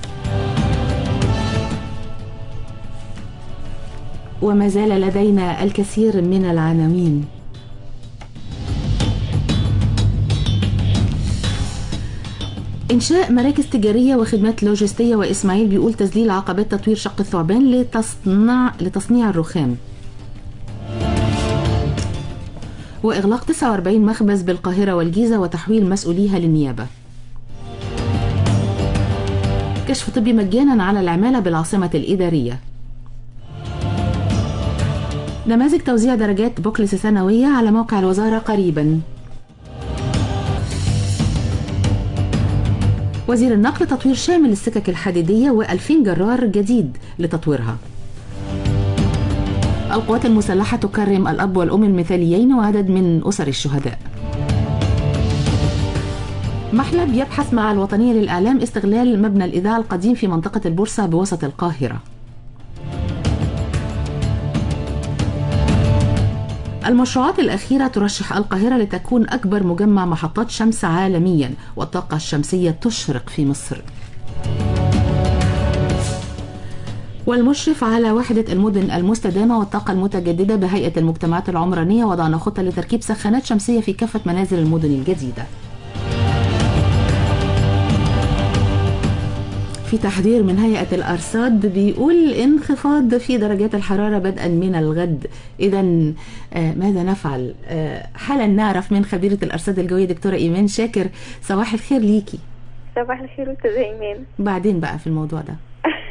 وما زال لدينا الكثير من العناوين إنشاء مراكز تجارية وخدمات لوجستية وإسماعيل بيقول تذليل عقبات تطوير شق الثعبان لتصنيع لتصنيع الرخام وإغلاق 49 مخبز بالقاهرة والجيزة وتحويل مسؤوليها للنيابة كشف طبي مجانا على العمالة بالعاصمة الإدارية نماذج توزيع درجات بوكلس ثانوية على موقع الوزارة قريبا وزير النقل تطوير شامل للسكك الحديدية و2000 جرار جديد لتطويرها القوات المسلحة تكرم الأب والأم المثاليين وعدد من أسر الشهداء محلب يبحث مع الوطنية للإعلام استغلال مبنى الإذاعة القديم في منطقة البورصة بوسط القاهرة المشروعات الأخيرة ترشح القاهرة لتكون أكبر مجمع محطات شمس عالميا والطاقة الشمسية تشرق في مصر والمشرف على وحدة المدن المستدامة والطاقة المتجددة بهيئة المجتمعات العمرانية وضعنا خطة لتركيب سخانات شمسية في كافة منازل المدن الجديدة في تحذير من هيئة الأرصاد بيقول انخفاض في درجات الحرارة بدءا من الغد إذا ماذا نفعل آه، حالا نعرف من خبيرة الأرصاد الجوية دكتورة إيمان شاكر صباح الخير ليكي صباح الخير استاذ ايمان بعدين بقى في الموضوع ده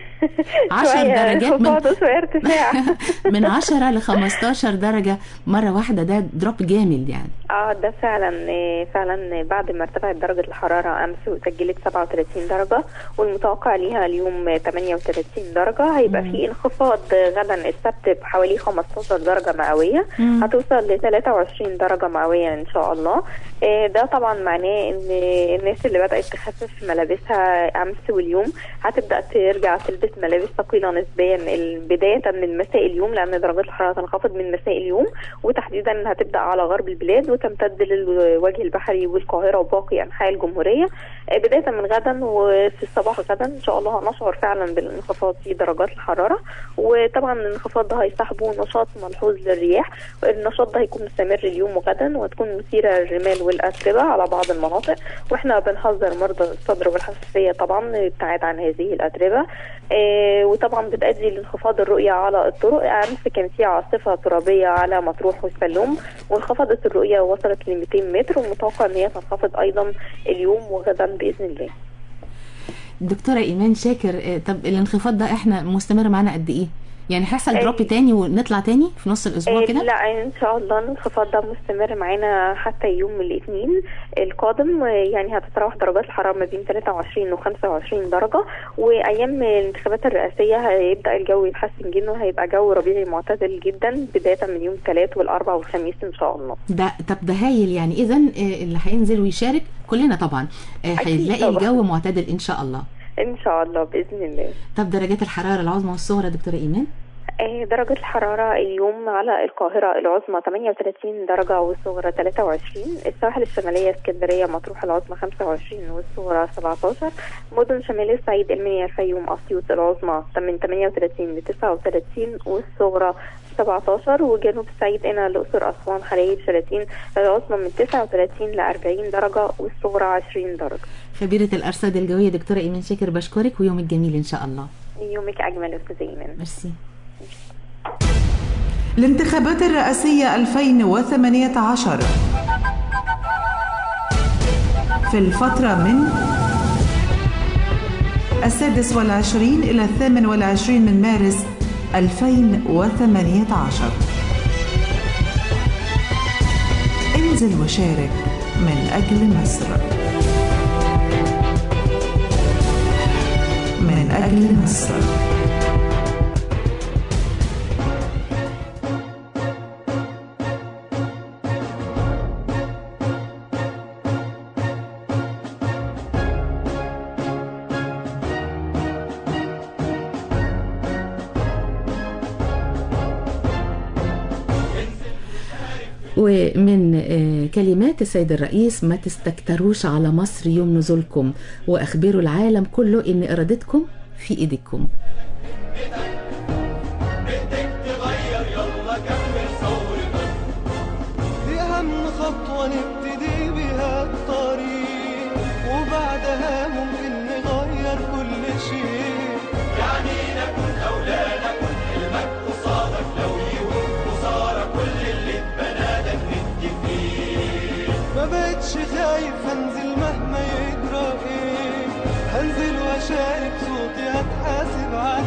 عشر شوية درجات من انخفاض وشوية ارتفاع من 10 ل 15 درجة مرة واحدة ده دروب جامد يعني اه ده فعلا آه، فعلا بعد ما ارتفعت درجة الحرارة أمس وسجلت 37 درجة والمتوقع ليها اليوم آه، 38 درجة هيبقى في انخفاض آه، غدا السبت بحوالي 15 درجة مئوية مم. هتوصل ل 23 درجة مئوية إن شاء الله آه، ده طبعا معناه إن الناس اللي بدأت تخفف ملابسها أمس واليوم هتبدأ ترجع تلبس ملابس ثقيلة نسبيا ال- بداية من مساء اليوم لأن درجات الحرارة تنخفض من مساء اليوم وتحديدا هتبدأ على غرب البلاد وتمتد للوجه البحري والقاهرة وباقي أنحاء الجمهورية آه، بداية من غدا وفي الصباح غدا إن شاء الله هنشعر فعلا بالانخفاض في درجات الحرارة وطبعا الانخفاض ده هيصاحبه نشاط ملحوظ للرياح النشاط ده هيكون مستمر اليوم وغدا وهتكون مثيرة للرمال والأتربة على بعض المناطق واحنا بنحذر مرضى الصدر والحساسية طبعا الابتعاد عن هذه الأتربة آه، وطبعا بتؤدي لانخفاض الرؤية على الطرق أمس كانت في عاصفة ترابية على مطروح والسلوم وانخفضت الرؤية وصلت ل 200 متر ومتوقع ان هي تنخفض ايضا اليوم وغدا باذن الله دكتورة إيمان شاكر آه، طب الانخفاض ده احنا مستمر معانا قد إيه؟ يعني هيحصل آه، دروب تاني ونطلع تاني في نص الأسبوع آه، كده؟ لا ان شاء الله الانخفاض ده مستمر معانا حتى يوم الاثنين القادم آه، يعني هتتراوح درجات الحراره ما بين 23 و 25 درجه وايام الانتخابات الرئاسيه هيبدا الجو يتحسن جدا وهيبقى جو ربيعي معتدل جدا بدايه من يوم الثلاث والاربع والخميس ان شاء الله ده طب ده هايل يعني إذا اللي هينزل ويشارك كلنا طبعا آه، أكيد هيلاقي طبعاً. الجو معتدل إن شاء الله ان شاء الله باذن الله طب درجات الحرارة العظمى والصغرى دكتورة إيمان؟ آه، درجة الحرارة اليوم على القاهرة العظمى 38 درجة والصغرى 23 السواحل الشمالية اسكندرية مطروح العظمى 25 والصغرى 17 مدن شمال الصعيد المنيا الفيوم أسيوط العظمى من 38 ل 39 والصغرى 17 وجنوب الصعيد هنا الأقصر أسوان حلايب شلاتين العظمى من 39 ل 40 درجة والصغرى 20 درجة خبيرة الأرصاد الجوية دكتورة إيمان شاكر بشكرك ويومك جميل إن شاء الله يومك أجمل أستاذ إيمان ميرسي الانتخابات الرئاسية 2018 في الفترة من السادس والعشرين إلى الثامن والعشرين من مارس 2018 انزل وشارك من أجل مصر من أجل مصر ومن آه، كلمات السيد الرئيس ما تستكتروش على مصر يوم نزولكم واخبروا العالم كله ان ارادتكم في ايديكم دي أهم خطوة نبتدي بيها الطريق وبعدها ممكن نغير كل شيء يعني نكون أو لا نكون حلمك قصادك لو يهون خسارة كل اللي اتبنى ده ندي فيه ما بقتش خايف هنزل مهما يجرى ايه هنزل واشارك صوتي هتحاسب عليه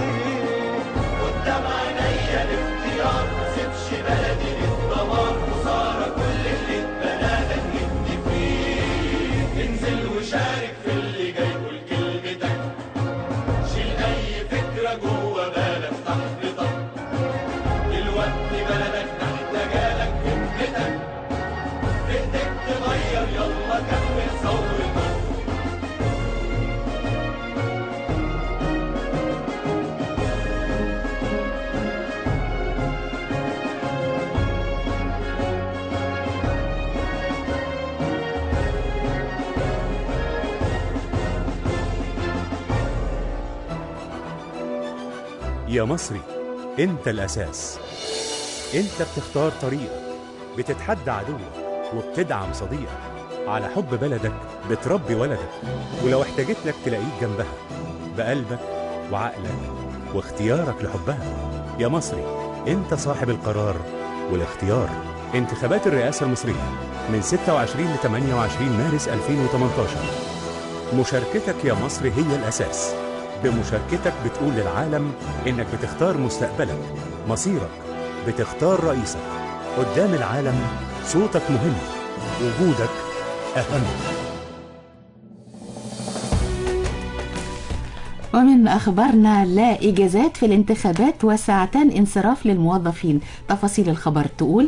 يا مصري انت الاساس انت بتختار طريقك بتتحدى عدوك وبتدعم صديقك على حب بلدك بتربي ولدك ولو احتاجت لك تلاقيك جنبها بقلبك وعقلك واختيارك لحبها يا مصري انت صاحب القرار والاختيار انتخابات الرئاسة المصرية من 26 ل 28 مارس 2018 مشاركتك يا مصر هي الأساس بمشاركتك بتقول للعالم إنك بتختار مستقبلك مصيرك بتختار رئيسك قدام العالم صوتك مهم وجودك أهم ومن أخبارنا لا إجازات في الانتخابات وساعتان انصراف للموظفين تفاصيل الخبر تقول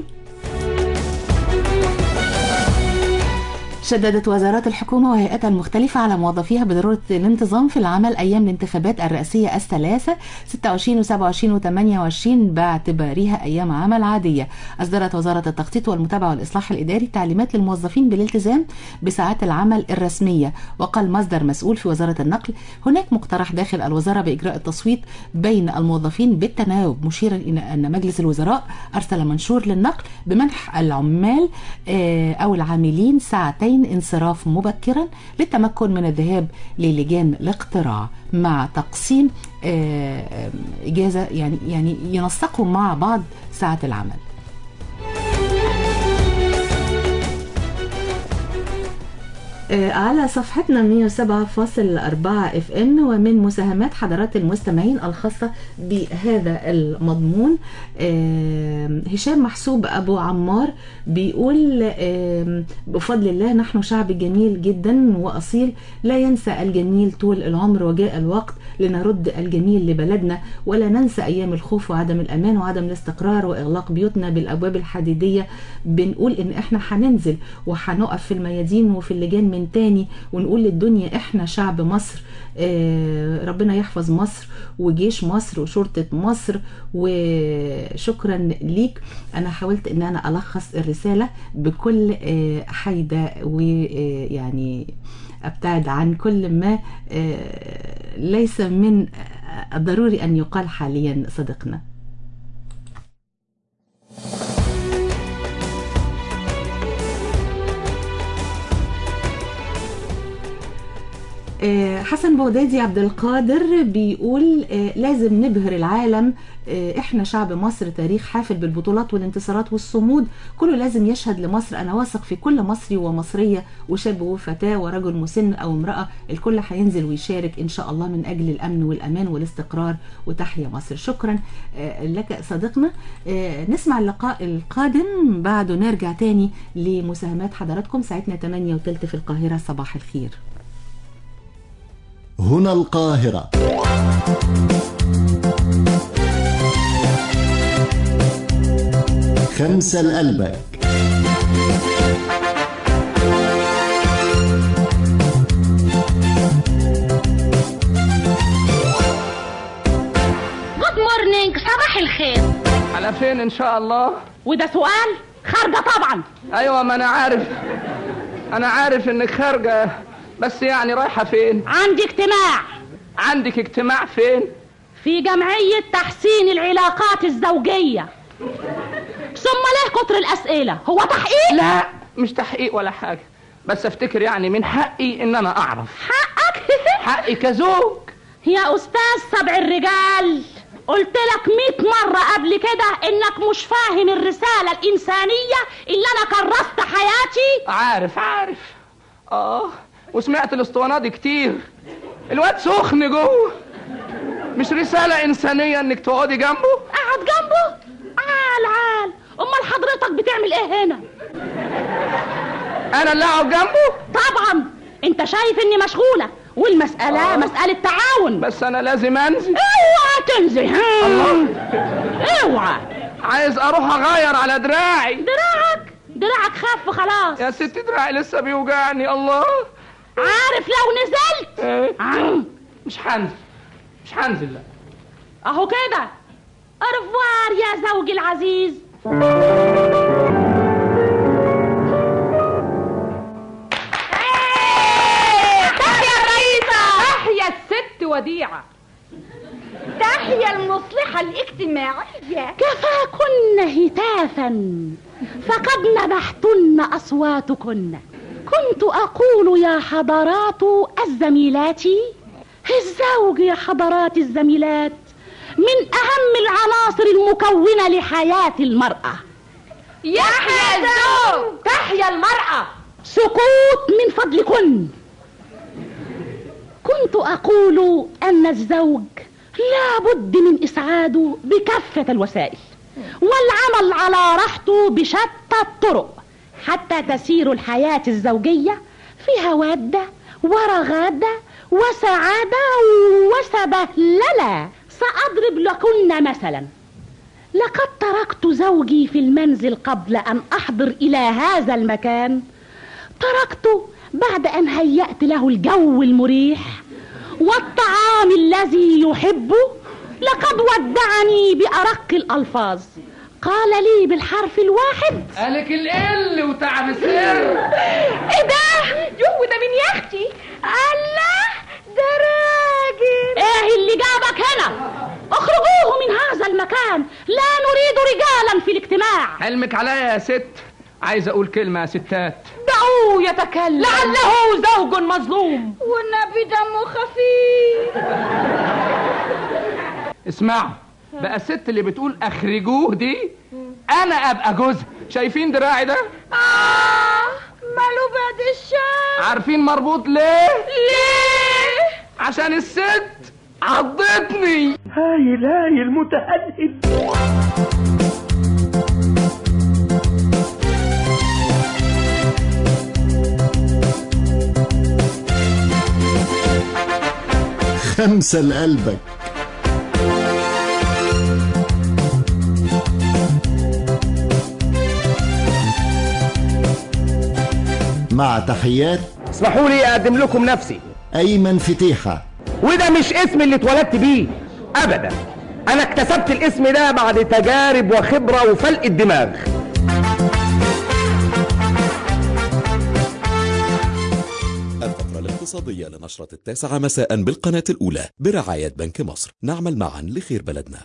شددت وزارات الحكومة وهيئاتها المختلفة على موظفيها بضرورة الانتظام في العمل أيام الانتخابات الرئاسية الثلاثة 26 و 27 و 28 باعتبارها أيام عمل عادية أصدرت وزارة التخطيط والمتابعة والإصلاح الإداري تعليمات للموظفين بالالتزام بساعات العمل الرسمية وقال مصدر مسؤول في وزارة النقل هناك مقترح داخل الوزارة بإجراء التصويت بين الموظفين بالتناوب مشيرا إلى أن مجلس الوزراء أرسل منشور للنقل بمنح العمال آه، أو العاملين ساعتين انصراف مبكرا للتمكن من الذهاب للجان الاقتراع مع تقسيم آه، آه، إجازة يعني يعني ينسقوا مع بعض ساعة العمل آه، على صفحتنا 107.4 اف ام ومن مساهمات حضرات المستمعين الخاصة بهذا المضمون آه، هشام محسوب أبو عمار بيقول آه، بفضل الله نحن شعب جميل جدا وأصيل لا ينسى الجميل طول العمر وجاء الوقت لنرد الجميل لبلدنا ولا ننسى أيام الخوف وعدم الأمان وعدم الاستقرار وإغلاق بيوتنا بالأبواب الحديدية بنقول إن إحنا هننزل وهنقف في الميادين وفي اللجان من تاني ونقول للدنيا إحنا شعب مصر آه، ربنا يحفظ مصر وجيش مصر وشرطة مصر وشكرا ليك أنا حاولت إن أنا ألخص الرسالة بكل آه، حيدة ويعني أبتعد عن كل ما آه، ليس من الضروري أن يقال حاليا صديقنا آه، حسن بغدادي عبد القادر بيقول آه، لازم نبهر العالم آه، احنا شعب مصر تاريخ حافل بالبطولات والانتصارات والصمود كله لازم يشهد لمصر انا واثق في كل مصري ومصريه وشاب وفتاه ورجل مسن او امراه الكل هينزل ويشارك ان شاء الله من اجل الامن والامان والاستقرار وتحيا مصر شكرا آه، لك صديقنا آه، نسمع اللقاء القادم بعده نرجع تاني لمساهمات حضراتكم ساعتنا 8 وثلث في القاهره صباح الخير هنا القاهرة خمسة لقلبك جود مورنينج صباح الخير على فين ان شاء الله وده سؤال خارجه طبعا ايوه ما انا عارف انا عارف انك خارجه بس يعني رايحه فين عندي اجتماع عندك اجتماع فين في جمعيه تحسين العلاقات الزوجيه ثم ليه كتر الاسئله هو تحقيق لا مش تحقيق ولا حاجه بس افتكر يعني من حقي ان انا اعرف حقك حقي كزوج يا استاذ سبع الرجال قلت لك مئة مرة قبل كده انك مش فاهم الرسالة الانسانية اللي انا كرست حياتي عارف عارف اه وسمعت الاسطوانات دي كتير الواد سخن جوه مش رسالة إنسانية إنك تقعدي جنبه؟ قاعد جنبه عال عال امال حضرتك بتعمل ايه هنا أنا اللي أقعد جنبه؟ طبعا انت شايف اني مشغولة والمسألة آه. مسألة تعاون بس أنا لازم أنزل اوعى تنزل ها الله اوعى عايز أروح أغير على دراعي دراعك دراعك خف خلاص يا ستي دراعي لسه بيوجعني الله عارف لو نزلت إيه؟ عم. مش هنزل مش هنزل لا اهو كده ارفوار يا زوجي العزيز تحيا الرئيسة تحيا الست وديعة تحيا وهي المصلحة الاجتماعية كفاكن هتافا فقد نبحتن أصواتكن كنت أقول يا حضرات الزميلات الزوج يا حضرات الزميلات من أهم العناصر المكونة لحياة المرأة يحيى الزوج تحيا المرأة سكوت من فضلكن كنت أقول أن الزوج لا بد من إسعاده بكافة الوسائل والعمل على راحته بشتى الطرق حتى تسير الحياة الزوجية فيها ودة ورغادة وسعادة وسبهللة سأضرب لكن مثلا لقد تركت زوجي في المنزل قبل أن أحضر إلى هذا المكان تركته بعد أن هيأت له الجو المريح والطعام الذي يحبه لقد ودعني بأرق الألفاظ قال لي بالحرف الواحد قالك القل وتعب السر ايه ده جو ده من يختي الله ده راجل ايه اللي جابك هنا اخرجوه من هذا المكان لا نريد رجالا في الاجتماع حلمك عليا يا ست عايز اقول كلمة يا ستات دعوه يتكلم لعله زوج مظلوم والنبي دمه خفيف اسمعوا بقى الست اللي بتقول اخرجوه دي انا ابقى جوزها شايفين دراعي ده آه ماله بعد الشام عارفين مربوط ليه ليه عشان الست عضتني هايل هايل متهدد خمسة لقلبك مع تحيات اسمحوا لي اقدم لكم نفسي أيمن فتيحة وده مش اسم اللي اتولدت بيه ابدا انا اكتسبت الاسم ده بعد تجارب وخبره وفلق الدماغ الفترة الاقتصادية لنشرة التاسعة مساء بالقناة الأولى برعاية بنك مصر نعمل معا لخير بلدنا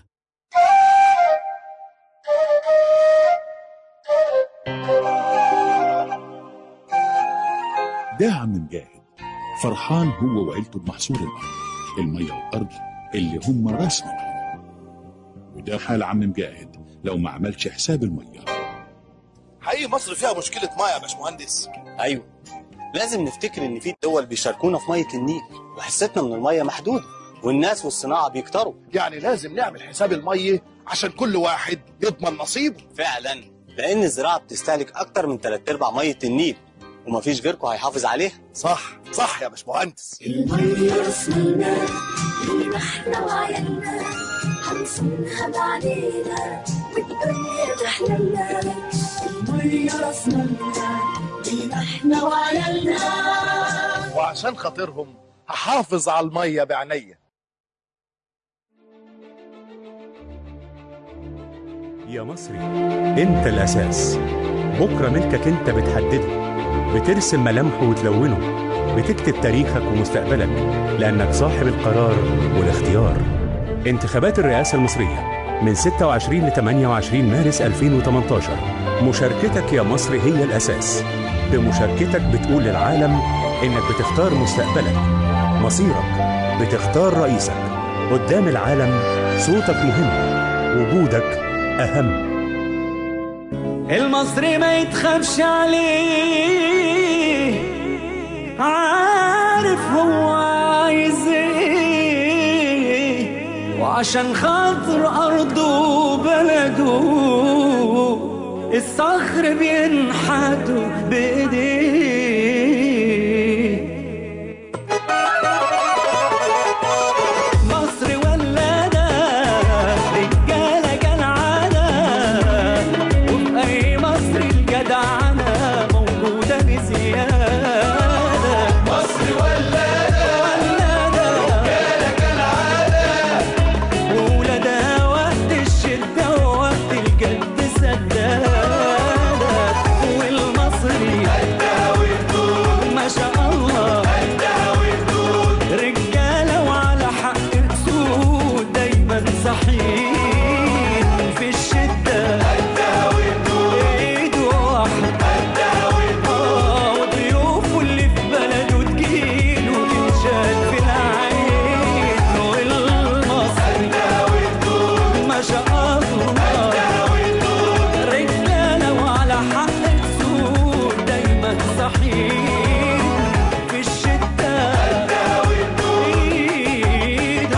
ده عم مجاهد فرحان هو وعيلته بمحصول الأرض المية والأرض اللي هم راس مالهم وده حال عم مجاهد لو ما عملش حساب المية حقيقي مصر فيها مشكلة مية يا باشمهندس ايوه لازم نفتكر ان في دول بيشاركونا في ميه النيل وحصتنا من الميه محدوده والناس والصناعه بيكتروا يعني لازم نعمل حساب المية عشان كل واحد يضمن نصيبه فعلا لان الزراعه بتستهلك اكتر من تلات ارباع ميه النيل ومفيش غيركم هيحافظ عليها صح صح يا باشمهندس المية راس مالنا اللي احنا وعيالنا هنصونها بعدينا والدنيا تحللنا المية راس مالنا اللي احنا وعيالنا وعشان خاطرهم هحافظ على المية بعينيا يا مصري انت الاساس بكره ملكك انت بتحدده بترسم ملامحه وتلونه بتكتب تاريخك ومستقبلك لانك صاحب القرار والاختيار انتخابات الرئاسه المصريه من 26 ل 28 مارس 2018 مشاركتك يا مصر هي الاساس بمشاركتك بتقول للعالم انك بتختار مستقبلك مصيرك بتختار رئيسك قدام العالم صوتك مهم وجودك اهم المصري ما يتخافش عليه عارف هو عايز ايه وعشان خاطر ارضه وبلده الصخر بينحتوا بايديه مصر ولادة رجالة كالعادة وفي أي مصر الجدعنة موجودة بزيادة مصر ولادة ولادة رجالة كالعادة وولادها وقت الشدة ووقت الجد سدادة والمصري صحيين في الشدة ايد واحدة آه، وضيوف واللي في بلده تجيله تنشال في العين والمصري ما شاء الله رجالة وعلى حق السوق دايما صحيين في الشدة ايد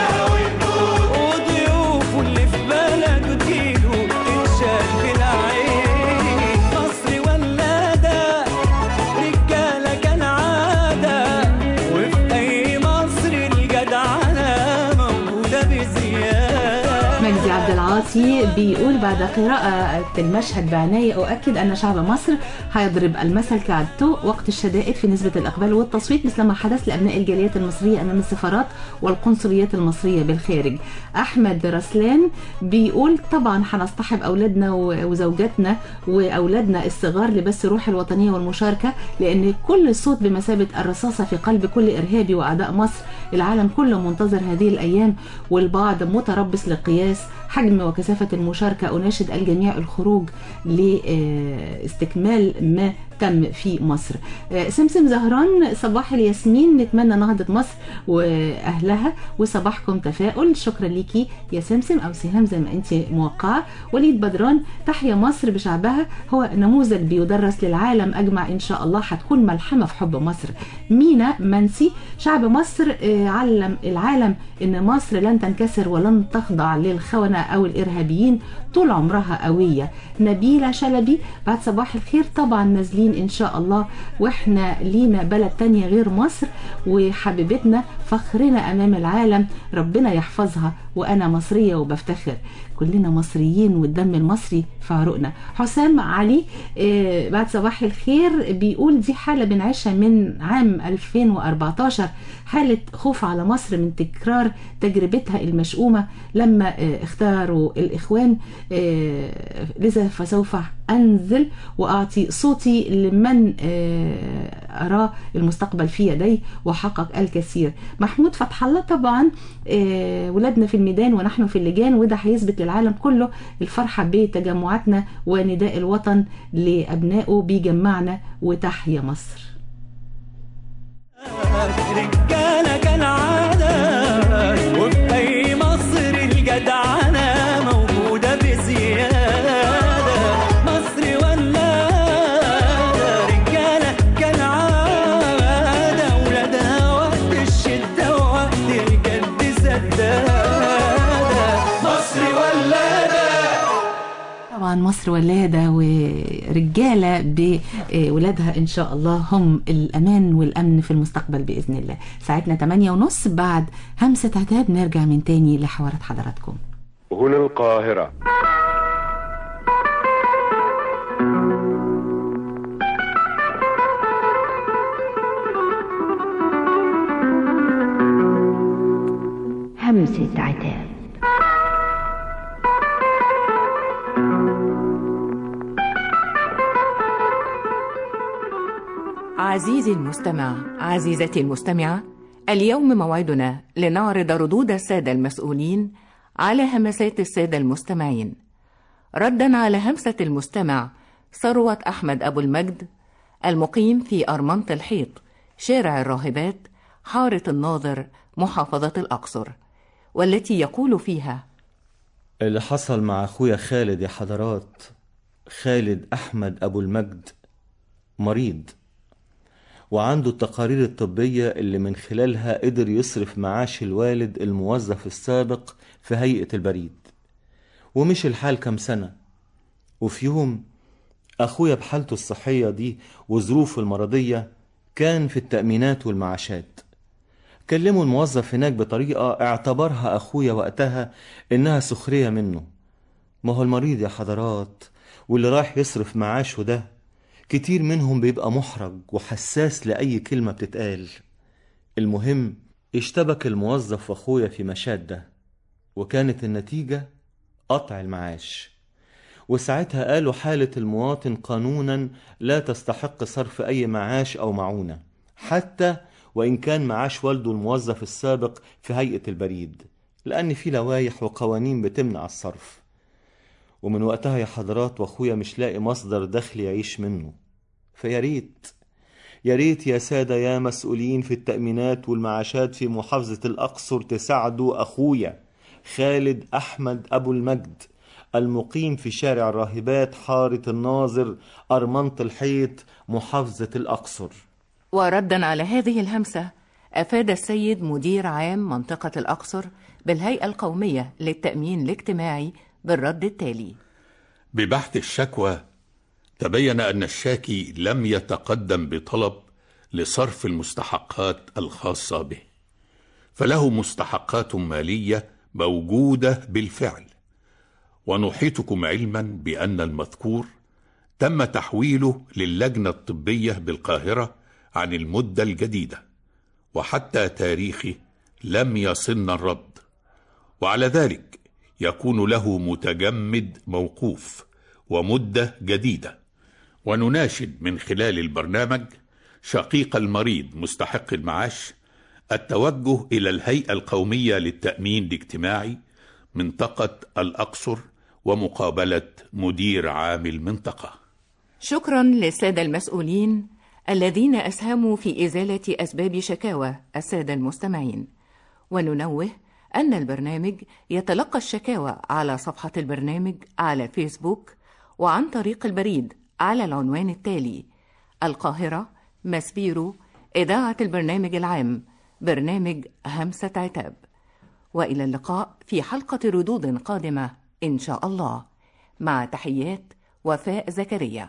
وضيوف واللي في بلده تجيله تنشال في العين مصري ولادة رجالة كان عادة وفي أي مصر الجدعنة موجودة بزيادة مجدي عبد العاطي بيقول بعد قراءة المشهد بعناية أؤكد أن شعب مصر هيضرب المثل كعادته وقت الشدائد في نسبة الإقبال والتصويت مثل ما حدث لأبناء الجاليات المصرية أمام السفارات والقنصليات المصرية بالخارج أحمد رسلان بيقول طبعا هنصطحب أولادنا و- وزوجاتنا وأولادنا الصغار لبث روح الوطنية والمشاركة لأن كل صوت بمثابة الرصاصة في قلب كل إرهابي وأعداء مصر العالم كله منتظر هذه الأيام والبعض متربص لقياس حجم وكثافة المشاركة أناشد الجميع الخروج لاستكمال ما تم في مصر آه، سمسم زهران صباح الياسمين نتمنى نهضة مصر وأهلها وصباحكم تفاؤل شكرا ليكي يا سمسم أو سهام زي ما أنت موقعة وليد بدران تحيا مصر بشعبها هو نموذج بيدرس للعالم أجمع إن شاء الله هتكون ملحمة في حب مصر مينا منسي شعب مصر آه، علم العالم إن مصر لن تنكسر ولن تخضع للخونة أو الإرهابيين طول عمرها قوية نبيلة شلبي بعد صباح الخير طبعا نازلين إن شاء الله وإحنا لينا بلد تانية غير مصر وحبيبتنا فخرنا أمام العالم ربنا يحفظها وأنا مصرية وبفتخر كلنا مصريين والدم المصري في عروقنا حسام علي آه، بعد صباح الخير بيقول دي حالة بنعيشها من عام 2014 حالة خوف على مصر من تكرار تجربتها المشؤومة لما آه، اختاروا الإخوان آه، لذا فسوف أنزل وأعطي صوتي لمن آه، أراه المستقبل في يديه وحقق الكثير محمود فتح الله طبعا آه، ولادنا في الميدان ونحن في اللجان وده هيثبت للعالم كله الفرحة بتجمعاتنا ونداء الوطن لأبنائه بيجمعنا وتحيا مصر رجالة كان عادة وفي أي مصر الجدعنة موجودة بزيادة مصر ولاده رجالة كان عادة ولادها وقت الشدة ووقت الجد سدادة مصر ولاده طبعا مصر ولادة ورجالة بولادها إن شاء الله هم الأمان والأمن في المستقبل بإذن الله ساعتنا 8 ونص بعد همسة عتاب نرجع من تاني لحوارات حضراتكم هنا القاهرة همسة عتاب عزيزي المستمع عزيزتي المستمعة اليوم موعدنا لنعرض ردود السادة المسؤولين على همسات السادة المستمعين ردا على همسة المستمع ثروة أحمد أبو المجد المقيم في أرمنة الحيط شارع الراهبات حارة الناظر محافظة الأقصر والتي يقول فيها اللي حصل مع اخويا خالد يا حضرات خالد احمد ابو المجد مريض وعنده التقارير الطبية اللي من خلالها قدر يصرف معاش الوالد الموظف السابق في هيئة البريد ومش الحال كام سنة وفي يوم أخويا بحالته الصحية دي وظروفه المرضية كان في التأمينات والمعاشات كلموا الموظف هناك بطريقة اعتبرها أخويا وقتها إنها سخرية منه ما هو المريض يا حضرات واللي رايح يصرف معاشه ده كتير منهم بيبقى محرج وحساس لأي كلمة بتتقال المهم اشتبك الموظف وأخويا في مشاد ده وكانت النتيجة قطع المعاش وساعتها قالوا حالة المواطن قانونا لا تستحق صرف أي معاش أو معونة حتى وإن كان معاش والده الموظف السابق في هيئة البريد لأن في لوائح وقوانين بتمنع الصرف ومن وقتها يا حضرات واخويا مش لاقي مصدر دخل يعيش منه فيا ريت يا ريت يا سادة يا مسؤولين في التأمينات والمعاشات في محافظة الأقصر تساعدوا أخويا خالد أحمد أبو المجد المقيم في شارع الراهبات حارة الناظر أرمنة الحيط محافظة الأقصر وردا على هذه الهمسة أفاد السيد مدير عام منطقة الأقصر بالهيئة القومية للتأمين الاجتماعي بالرد التالي ببحث الشكوى تبين أن الشاكي لم يتقدم بطلب لصرف المستحقات الخاصة به فله مستحقات مالية موجودة بالفعل ونحيطكم علما بأن المذكور تم تحويله للجنة الطبية بالقاهرة عن المدة الجديدة وحتى تاريخه لم يصلنا الرد وعلى ذلك يكون له متجمد موقوف ومدة جديدة ونناشد من خلال البرنامج شقيق المريض مستحق المعاش التوجه إلى الهيئة القومية للتأمين الاجتماعي منطقة الأقصر ومقابلة مدير عام المنطقة شكرا للسادة المسؤولين الذين أسهموا في إزالة أسباب شكاوى السادة المستمعين وننوه أن البرنامج يتلقى الشكاوى على صفحة البرنامج على فيسبوك وعن طريق البريد على العنوان التالي القاهرة مسبيرو إذاعة البرنامج العام برنامج همسة عتاب وإلى اللقاء في حلقة ردود قادمة إن شاء الله مع تحيات وفاء زكريا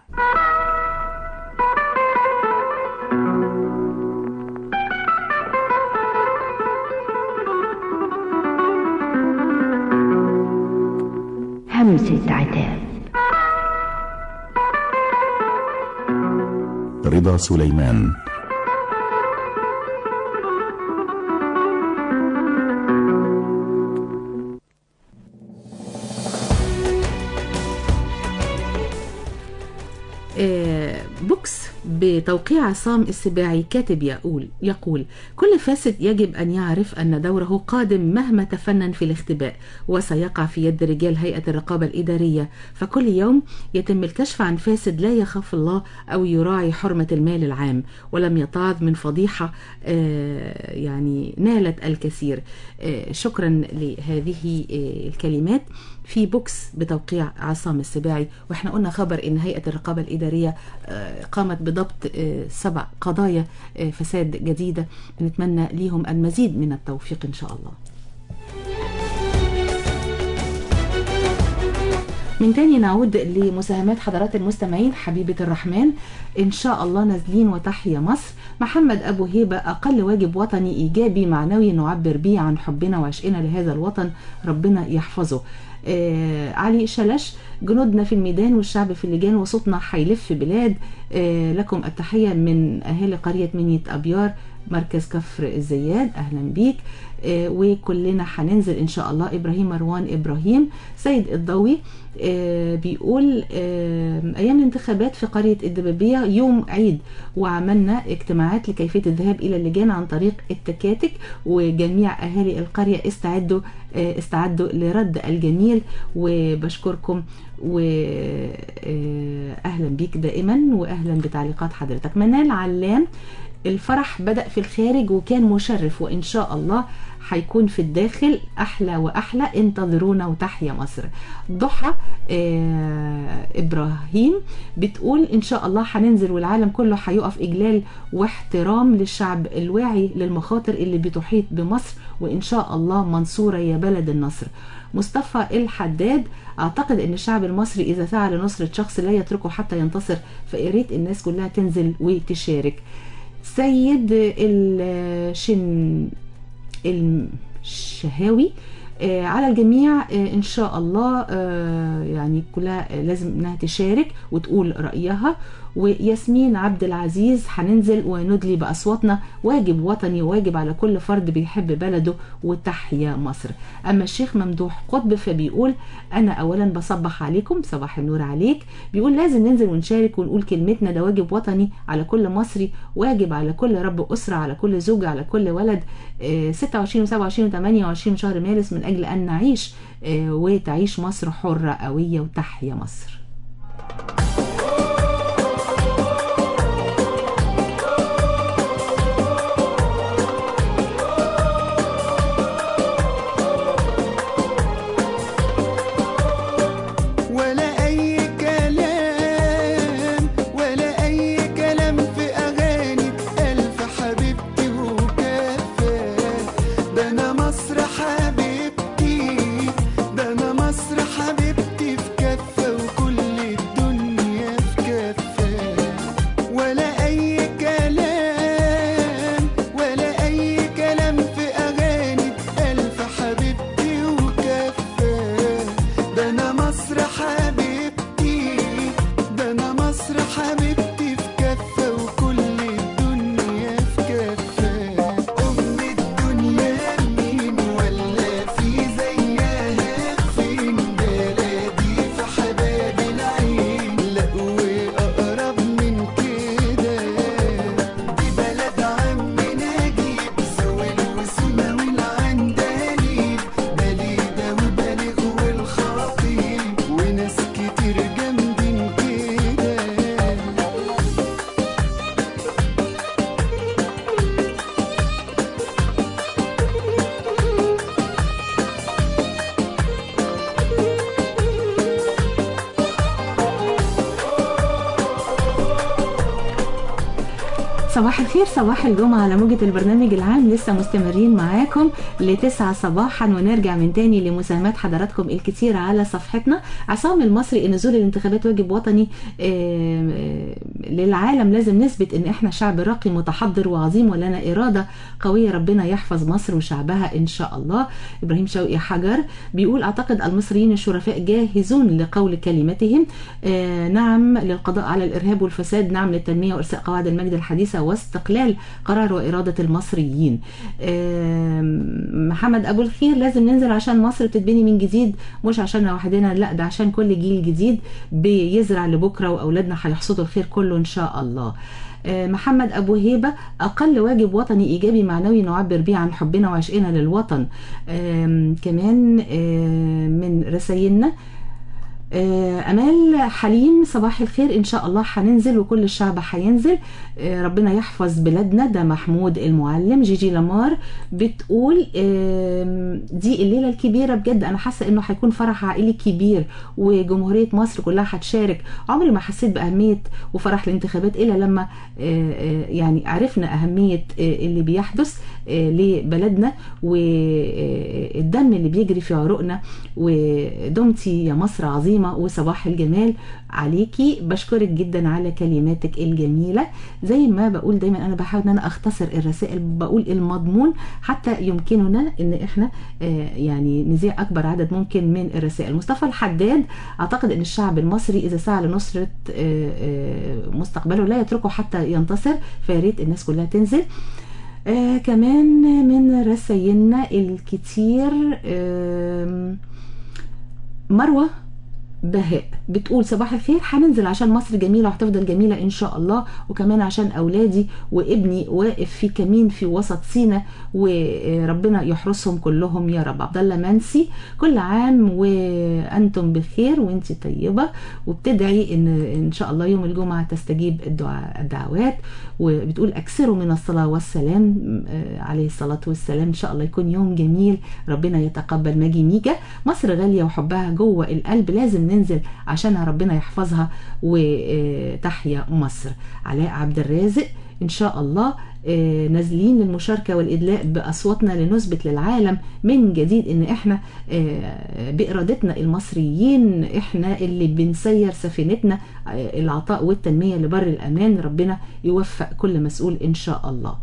همسة عتاب رضا سليمان آه، بوكس بتوقيع عصام السباعي كاتب يقول يقول كل فاسد يجب أن يعرف أن دوره قادم مهما تفنن في الاختباء وسيقع في يد رجال هيئة الرقابة الإدارية فكل يوم يتم الكشف عن فاسد لا يخاف الله أو يراعي حرمة المال العام ولم يتعظ من فضيحة آه، يعني نالت الكثير آه، شكرا لهذه آه، الكلمات في بوكس بتوقيع عصام السباعي واحنا قلنا خبر ان هيئه الرقابه الاداريه آه، قامت بضبط آه، سبع قضايا آه، فساد جديده بنتمنى ليهم المزيد من التوفيق ان شاء الله من تاني نعود لمساهمات حضرات المستمعين حبيبة الرحمن إن شاء الله نازلين وتحيا مصر محمد أبو هيبة أقل واجب وطني إيجابي معنوي نعبر به عن حبنا وعشقنا لهذا الوطن ربنا يحفظه آه علي شلش جنودنا في الميدان والشعب في اللجان وصوتنا هيلف بلاد آه لكم التحية من أهالي قرية منية أبيار مركز كفر الزياد أهلا بيك آه وكلنا هننزل إن شاء الله إبراهيم مروان إبراهيم سيد الضوي آه بيقول آه أيام الانتخابات في قرية الدبابية يوم عيد وعملنا اجتماعات لكيفية الذهاب إلى اللجان عن طريق التكاتك وجميع أهالي القرية استعدوا آه استعدوا لرد الجميل وبشكركم وأهلا بيك دائما وأهلا بتعليقات حضرتك منال علام الفرح بدأ في الخارج وكان مشرف وإن شاء الله هيكون في الداخل أحلى وأحلى انتظرونا وتحيا مصر ضحى آه إبراهيم بتقول إن شاء الله هننزل والعالم كله هيقف إجلال واحترام للشعب الواعي للمخاطر اللي بتحيط بمصر وإن شاء الله منصورة يا بلد النصر مصطفى الحداد اعتقد ان الشعب المصري اذا سعى لنصرة شخص لا يتركه حتى ينتصر فياريت الناس كلها تنزل وتشارك سيد الشن الشهاوي آه على الجميع آه ان شاء الله آه يعني كلها لازم انها تشارك وتقول رايها وياسمين عبد العزيز هننزل وندلي باصواتنا واجب وطني واجب على كل فرد بيحب بلده وتحيا مصر اما الشيخ ممدوح قطب فبيقول انا اولا بصبح عليكم صباح النور عليك بيقول لازم ننزل ونشارك ونقول كلمتنا ده واجب وطني على كل مصري واجب على كل رب اسره على كل زوجه على كل ولد آه، 26 و27 و28 شهر مارس من اجل ان نعيش آه، وتعيش مصر حره قويه وتحيا مصر ولا أي كلام ولا أي كلام في أغاني ألف حبيبتي وكفى ده أنا مصر حبيبتي ده أنا مصر حبيبتي في كفة وكل الدنيا في كفة ولا أي كلام ولا أي كلام في أغاني ألف حبيبتي وكفى ده أنا مصر حبيبتي ده أنا مصر حبيبتي في كفة وكل الدنيا في كفة أم الدنيا مين ولا في زيها فين بلدي في حباب العين لا وأقرب من كده دي بلد عم نجيب سوال وسما والعندليب بليدة وبالغ والخطيب وناس كتير جامدين كده صباح الخير صباح الجمعة على موجة البرنامج العام لسه مستمرين معاكم لتسعة صباحا ونرجع من تاني لمساهمات حضراتكم الكتير على صفحتنا عصام المصري ان نزول الانتخابات واجب وطني آه، آه، للعالم لازم نثبت ان احنا شعب راقي متحضر وعظيم ولنا إرادة قوية ربنا يحفظ مصر وشعبها ان شاء الله ابراهيم شوقي حجر بيقول اعتقد المصريين الشرفاء جاهزون لقول كلمتهم آه، نعم للقضاء على الارهاب والفساد نعم للتنمية وارساء قواعد المجد الحديثة واستقلال قرار وإرادة المصريين آم، محمد أبو الخير لازم ننزل عشان مصر تتبني من جديد مش عشان لوحدنا لا ده عشان كل جيل جديد بيزرع لبكرة وأولادنا هيحصدوا الخير كله إن شاء الله آه، محمد أبو هيبة أقل واجب وطني إيجابي معنوي نعبر به عن حبنا وعشقنا للوطن آم، كمان آه، من رسائلنا آه، امال حليم صباح الخير ان شاء الله هننزل وكل الشعب هينزل آه، ربنا يحفظ بلادنا ده محمود المعلم جيجي لامار بتقول آم، دي الليله الكبيره بجد انا حاسه انه هيكون فرح عائلي كبير وجمهوريه مصر كلها هتشارك عمري ما حسيت باهميه وفرح الانتخابات الا لما آه، آه، يعني عرفنا اهميه آه، اللي بيحدث آه، لبلدنا والدم اللي بيجري في عروقنا ودمتي يا مصر عظيمة وصباح الجمال عليكي بشكرك جدا على كلماتك الجميلة زي ما بقول دايما أنا بحاول أن أنا أختصر الرسائل بقول المضمون حتى يمكننا أن إحنا آه، يعني نذيع أكبر عدد ممكن من الرسائل مصطفى الحداد أعتقد أن الشعب المصري إذا سعى لنصرة آه، آه، مستقبله لا يتركه حتى ينتصر فياريت الناس كلها تنزل آه كمان من رسايلنا الكتير آم، مروة بهاء بتقول صباح الخير هننزل عشان مصر جميلة وهتفضل جميلة إن شاء الله وكمان عشان أولادي وابني واقف في كمين في وسط سينا وربنا يحرسهم كلهم يا رب عبد الله منسي كل عام وأنتم بخير وأنت طيبة وبتدعي إن إن شاء الله يوم الجمعة تستجيب الدعاء الدعوات وبتقول أكثروا من الصلاة والسلام آه، عليه الصلاة والسلام إن شاء الله يكون يوم جميل ربنا يتقبل ماجي ميجا مصر غالية وحبها جوه القلب لازم ننزل عشانها ربنا يحفظها وتحيا مصر علاء عبد الرازق إن شاء الله آه، نازلين للمشاركة والإدلاء بأصواتنا لنثبت للعالم من جديد إن إحنا آه، بإرادتنا المصريين إحنا اللي بنسير سفينتنا آه، العطاء والتنمية لبر الأمان ربنا يوفق كل مسؤول إن شاء الله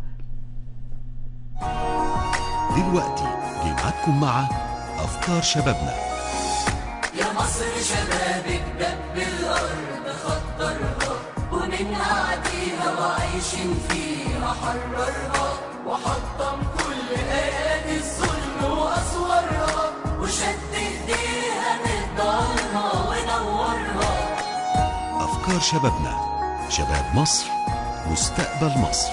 دلوقتي جمعتكم مع أفكار شبابنا يا مصر شبابك دب الأرض خطرها ومنها عديها وعايشين فيها حررها وحطم كل ايادي الظلم واسوارها وشد ايديها من الضلمه ونورها أفكار شبابنا شباب مصر مستقبل مصر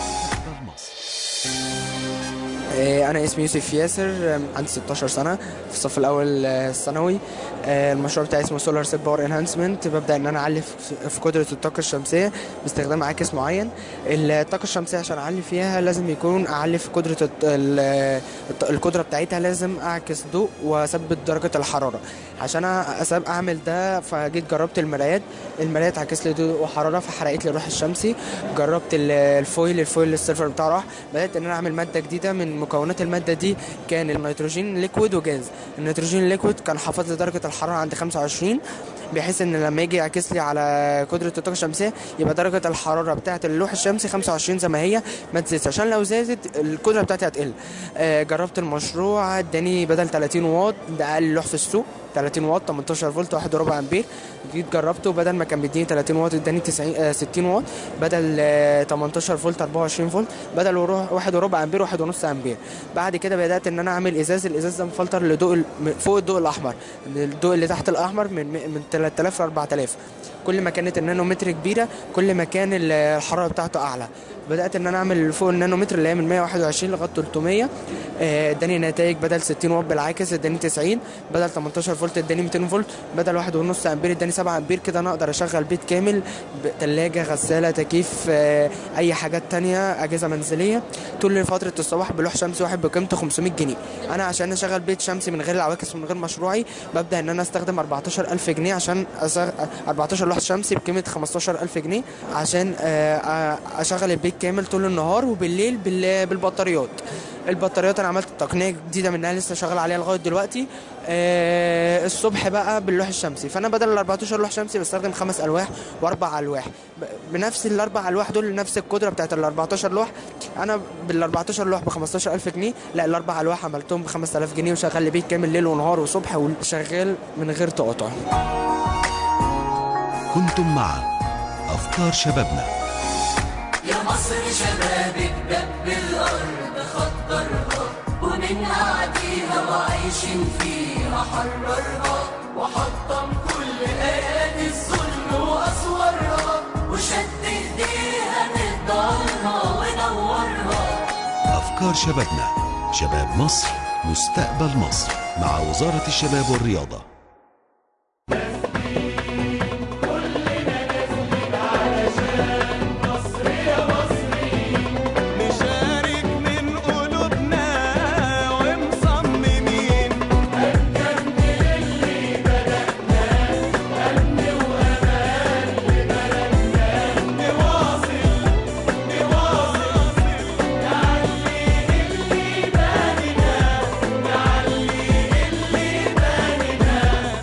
آه، أنا اسمي يوسف ياسر آه، عندي 16 سنة في الصف الأول آه، الثانوي آه، المشروع بتاعي اسمه سولار سيل باور انهانسمنت ببدأ إن أنا أعلي في- في قدرة الطاقة الشمسية باستخدام عاكس معين الطاقة الشمسية عشان أعلي فيها لازم يكون أعلي في قدرة الت- ال- الت- القدرة بتاعتها لازم أعكس ضوء وأثبت درجة الحرارة عشان أسب أعمل ده فجيت جربت المرايات المرايات عكس لي ضوء وحرارة فحرقت لي الروح الشمسي جربت ال- الفويل الفويل السيلفر بتاعه راح بدأت إن أنا أعمل مادة جديدة من مكونات المادة دي كان النيتروجين ليكويد وجاز النيتروجين ليكويد كان حافظ لي درجة الحرارة عند 25 بحيث ان لما يجي يعكس لي على قدره الطاقه الشمسيه يبقى درجه الحراره بتاعه اللوح الشمسي 25 زي ما هي ما تزيدش عشان لو زادت القدره بتاعتي هتقل آه، جربت المشروع اداني بدل 30 واط ده اقل لوح في السوق 30 واط 18 فولت 1 وربع امبير جيت جربته بدل ما كان بيديني 30 واط اداني 90 آه، 60 واط بدل آه، 18 فولت 24 فولت بدل ورو- واحد وربع امبير واحد ونص امبير بعد كده بدات ان انا اعمل ازاز الازاز ده مفلتر لضوء ال- م- فوق الضوء الاحمر الضوء اللي تحت الاحمر من من 3000 ل 4000 كل ما كانت النانومتر كبيره كل ما كان ال- الحراره بتاعته اعلى بدات ان انا اعمل فوق النانومتر اللي هي من 121 لغايه 300 آه، اداني نتائج بدل 60 واط بالعاكس اداني 90 بدل 18 فولت اداني 200 فولت بدل واحد ونص امبير اداني 7 امبير كده انا اقدر اشغل بيت كامل ثلاجه غساله تكييف آه، اي حاجات تانية اجهزه منزليه طول فتره الصباح بلوح شمسي واحد بقيمته 500 جنيه انا عشان اشغل بيت شمسي من غير العواكس ومن غير مشروعي ببدا ان انا استخدم 14000 جنيه عشان أشغ... 14 لوح شمسي بقيمه 15000 جنيه عشان آه، آه، اشغل البيت كامل طول النهار وبالليل بال... بالبطاريات البطاريات انا عملت تقنيه جديده منها لسه شغال عليها لغايه دلوقتي آه الصبح بقى باللوح الشمسي فانا بدل ال 14 لوح شمسي بستخدم خمس الواح واربع الواح ب- بنفس الاربع الواح دول نفس القدره بتاعت ال 14 لوح انا بال 14 لوح ب 15000 جنيه لا الاربع الواح عملتهم ب 5000 جنيه وشغال لي بيت كامل ليل ونهار وصبح وشغال من غير تقاطع كنتم مع أفكار شبابنا يا مصر شبابك دب الأرض خطرها ومنها عديها وعايشين فيها حررها وحطم كل أيادي الظلم وأسوارها وشد إيديها من الضلمة ونورها أفكار شبابنا شباب مصر مستقبل مصر مع وزارة الشباب والرياضة نشارك من قلوبنا ومصممين هنكمل اللي بدأناه أمن وأمان لبلدنا نواصل نواصل نعلي اللي باننا نعلي اللي باننا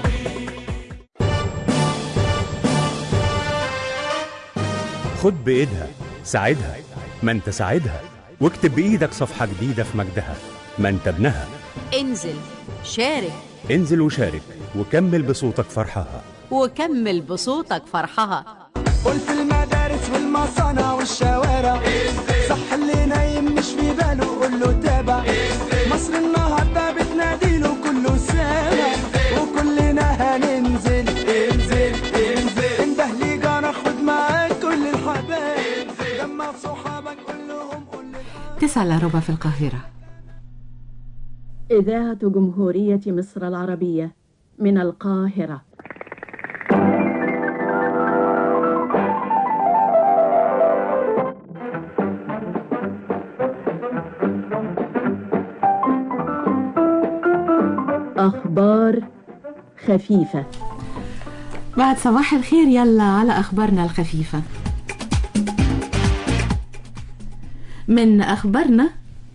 خد بإيدها ساعدها ما انت ساعدها واكتب بإيدك صفحة جديدة في مجدها ما انت ابنها انزل شارك انزل وشارك وكمل بصوتك فرحها وكمل بصوتك فرحها قول في المدارس والمصانع والشوارع صح اللي نايم مش في باله قول له تابع مصر النهارده بتناديله كله سامع وكلنا هننزل انزل انزل انده لي جارة خد معاك كل الحبايب جمع صحابك قول لهم تسعة إلا ربع في القاهرة إذاعة جمهورية مصر العربية من القاهرة أخبار خفيفة بعد صباح الخير يلا على أخبارنا الخفيفة من أخبارنا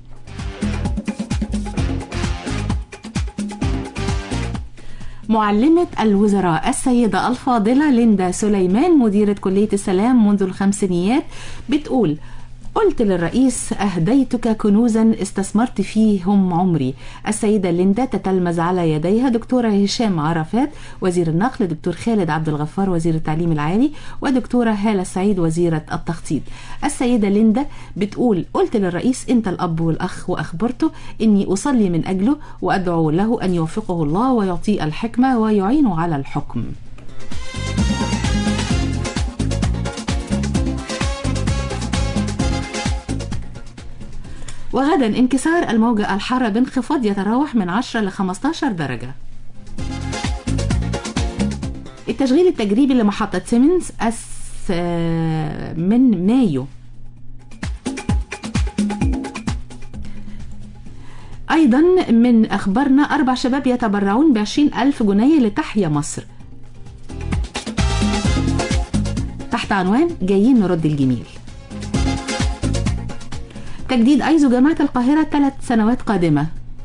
معلمة الوزراء السيدة الفاضلة ليندا سليمان مديرة كلية السلام منذ الخمسينيات بتقول قلت للرئيس أهديتك كنوزا استثمرت فيهم عمري السيدة ليندا تتلمذ على يديها دكتورة هشام عرفات وزير النقل دكتور خالد عبد الغفار وزير التعليم العالي ودكتورة هالة سعيد وزيرة التخطيط السيدة ليندا بتقول قلت للرئيس أنت الأب والأخ وأخبرته إني أصلي من أجله وأدعو له أن يوفقه الله ويعطيه الحكمة ويعينه على الحكم وغدا انكسار الموجة الحارة بانخفاض يتراوح من 10 ل 15 درجة التشغيل التجريبي لمحطة سيمنز أس من مايو أيضا من أخبارنا أربع شباب يتبرعون بعشرين ألف جنيه لتحيا مصر تحت عنوان جايين نرد الجميل تجديد أيزو جامعة القاهرة ثلاث سنوات قادمة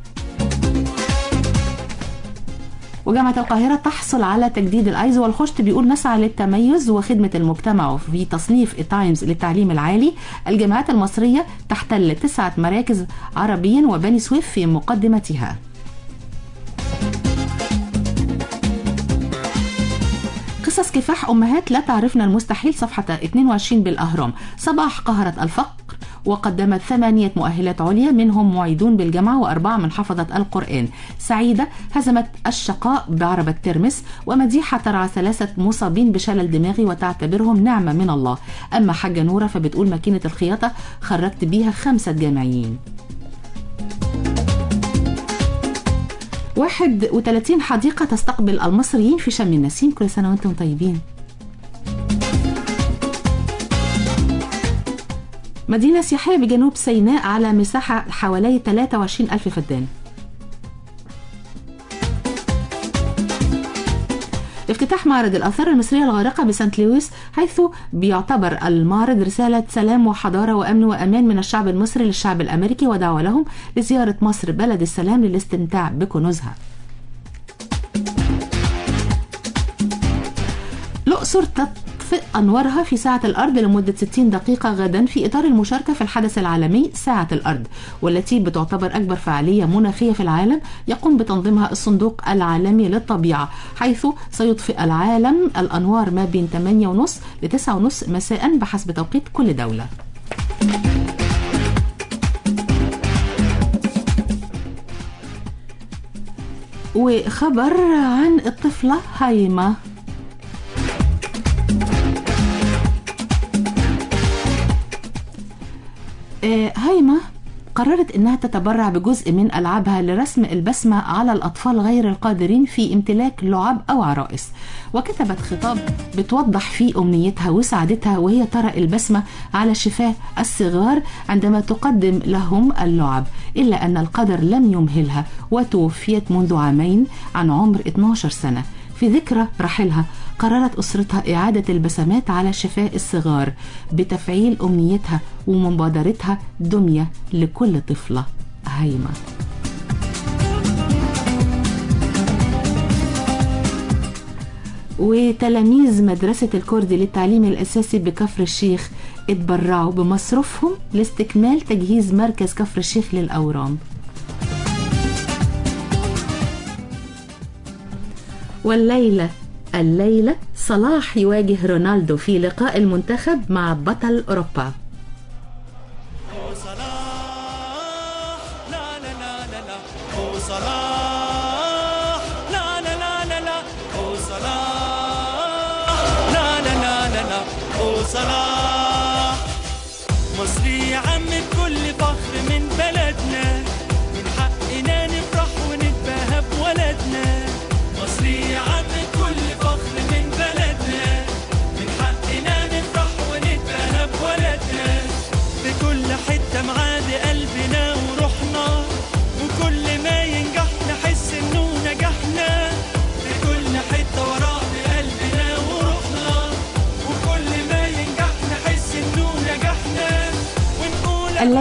وجامعة القاهرة تحصل على تجديد الأيزو والخشت بيقول نسعى للتميز وخدمة المجتمع في تصنيف التايمز للتعليم العالي الجامعات المصرية تحتل تسعة مراكز عربيا وبني سويف في مقدمتها قصص كفاح أمهات لا تعرفن المستحيل صفحة 22 بالأهرام صباح قهرت الفقر وقدمت ثمانية مؤهلات عليا منهم معيدون بالجامعة وأربعة من حفظة القرآن سعيدة هزمت الشقاء بعربة ترمس ومديحة ترعى ثلاثة مصابين بشلل دماغي وتعتبرهم نعمة من الله أما حاجة نورة فبتقول ماكينة الخياطة خرجت بيها خمسة جامعيين 31 حديقة تستقبل المصريين في شم النسيم كل سنة وانتم طيبين مدينة سياحية بجنوب سيناء على مساحة حوالي 23 ألف فدان افتتاح معرض الآثار المصرية الغارقة بسانت لويس حيث بيعتبر المعرض رسالة سلام وحضارة وأمن وأمان من الشعب المصري للشعب الأمريكي ودعوة لهم لزيارة مصر بلد السلام للاستمتاع بكنوزها الأقصر تطفئ أنوارها في ساعة الأرض لمدة 60 دقيقة غدا في إطار المشاركة في الحدث العالمي ساعة الأرض والتي بتعتبر أكبر فعالية مناخية في العالم يقوم بتنظيمها الصندوق العالمي للطبيعة حيث سيطفئ العالم الأنوار ما بين 8:30 ل 9:30 مساء بحسب توقيت كل دولة وخبر عن الطفلة هايمة آه، هايمة قررت انها تتبرع بجزء من العابها لرسم البسمه على الاطفال غير القادرين في امتلاك لعب او عرائس وكتبت خطاب بتوضح فيه امنيتها وسعادتها وهي ترى البسمه على شفاه الصغار عندما تقدم لهم اللعب الا ان القدر لم يمهلها وتوفيت منذ عامين عن عمر 12 سنه في ذكرى رحلها قررت أسرتها إعادة البسمات على شفاء الصغار بتفعيل أمنيتها ومبادرتها دمية لكل طفلة هايمة وتلاميذ مدرسة الكردي للتعليم الأساسي بكفر الشيخ اتبرعوا بمصروفهم لاستكمال تجهيز مركز كفر الشيخ للأورام والليلة الليلة صلاح يواجه رونالدو في لقاء المنتخب مع بطل أوروبا صلاح لا لا لا لا لا هو صلاح لا لا لا لا لا هو صلاح مصري يا عم بكل فخر من بلدنا من حقنا نفرح ونتباهى بولدنا مصري يا عم بكل فخر من بلدنا من حقنا نفرح ونتباهى بولدنا بكل حتة معادي قلبنا وروحنا وكل ما ينجح نحس انه نجحنا بكل حتة وراه بقلبنا وروحنا وكل ما ينجح نحس انه نجحنا ونقول الليلة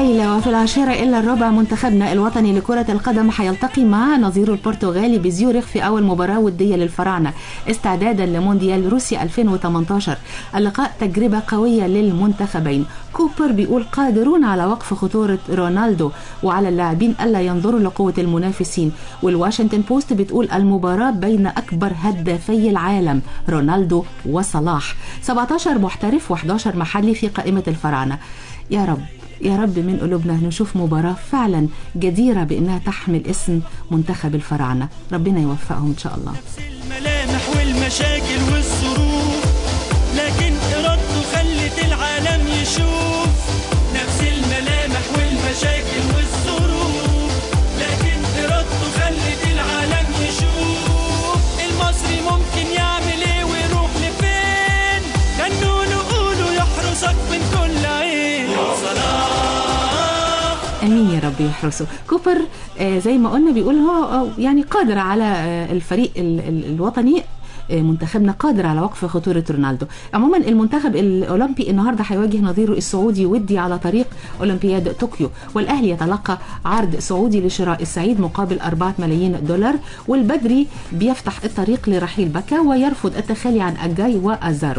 في العاشرة إلا الربع منتخبنا الوطني لكرة القدم هيلتقي مع نظيره البرتغالي بزيورخ في أول مباراة ودية للفراعنة استعدادا لمونديال روسيا 2018 اللقاء تجربة قوية للمنتخبين كوبر بيقول قادرون على وقف خطورة رونالدو وعلى اللاعبين ألا ينظروا لقوة المنافسين والواشنطن بوست بتقول المباراة بين أكبر هدافي العالم رونالدو وصلاح 17 محترف و11 محلي في قائمة الفراعنة يا رب يا رب من قلوبنا نشوف مباراة فعلا جديرة بأنها تحمل اسم منتخب الفراعنة ربنا يوفقهم إن شاء الله الملامح والمشاكل والظروف لكن إرادته خلت العالم يشوف نفس الملامح والمشاكل والظروف لكن إرادته خلت العالم يشوف المصري ممكن يعمل إيه ويروح لفين غنوا له قولوا يحرسك من كل عين يا صلاح امين يا رب يحرسه كوبر آه زي ما قلنا بيقول هو آه، يعني قادر على آه الفريق ال- ال- الوطني آه، منتخبنا قادر على وقف خطورة رونالدو عموما المنتخب الأولمبي النهاردة هيواجه نظيره السعودي ودي على طريق أولمبياد طوكيو والأهلي يتلقى عرض سعودي لشراء السعيد مقابل 4 ملايين دولار والبدري بيفتح الطريق لرحيل بكا ويرفض التخلي عن أجاي وأزارو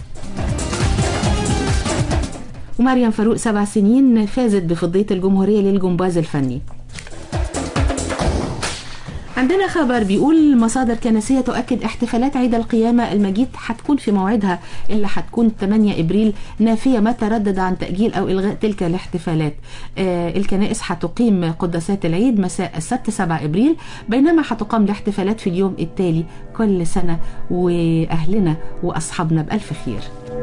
ومريم فاروق سبع سنين فازت بفضية الجمهورية للجمباز الفني عندنا خبر بيقول مصادر كنسية تؤكد احتفالات عيد القيامة المجيد هتكون في موعدها اللي هتكون 8 إبريل نافية ما تردد عن تأجيل أو إلغاء تلك الاحتفالات آه الكنائس هتقيم قداسات العيد مساء السبت 7 إبريل بينما هتقام الاحتفالات في اليوم التالي كل سنة وأهلنا وأصحابنا بألف خير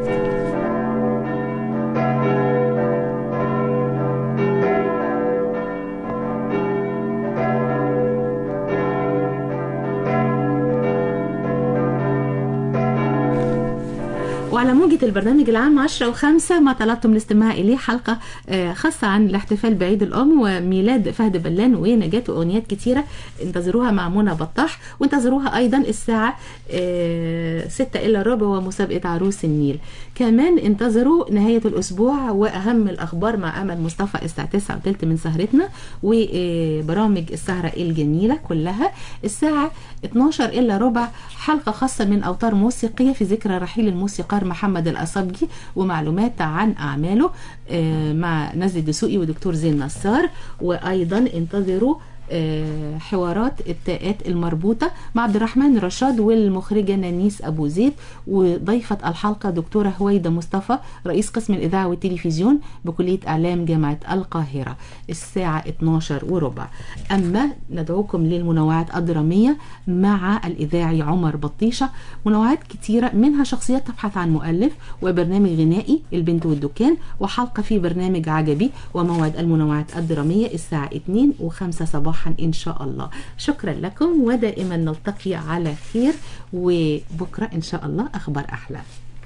وعلى موجة البرنامج العام 10 و5 ما طلبتم الاستماع إليه حلقة آه، خاصة عن الاحتفال بعيد الأم وميلاد فهد بلان ونجاة وأغنيات كتيرة انتظروها مع منى بطاح وانتظروها أيضا الساعة 6 إلا ربع ومسابقة عروس النيل كمان انتظروا نهاية الأسبوع وأهم الأخبار مع أمل مصطفى الساعة 9 وثلث من سهرتنا وبرامج السهرة الجميلة كلها الساعة 12 إلا ربع حلقة خاصة من أوتار موسيقية في ذكرى رحيل الموسيقار محمد الأصبجي ومعلومات عن أعماله آه، مع نزل الدسوقي ودكتور زين نصار وأيضا انتظروا آه، حوارات التاءات المربوطة مع عبد الرحمن رشاد والمخرجة نانيس أبو زيد وضيفة الحلقة دكتورة هويدا مصطفى رئيس قسم الإذاعة والتلفزيون بكلية إعلام جامعة القاهرة الساعة 12 وربع أما ندعوكم للمنوعات الدرامية مع الإذاعي عمر بطيشة منوعات كتيرة منها شخصيات تبحث عن مؤلف وبرنامج غنائي البنت والدكان وحلقة في برنامج عجبي وموعد المنوعات الدرامية الساعة 2 و5 صباحا إن شاء الله شكرا لكم ودائما نلتقي على خير وبكرة إن شاء الله أخبار أحلى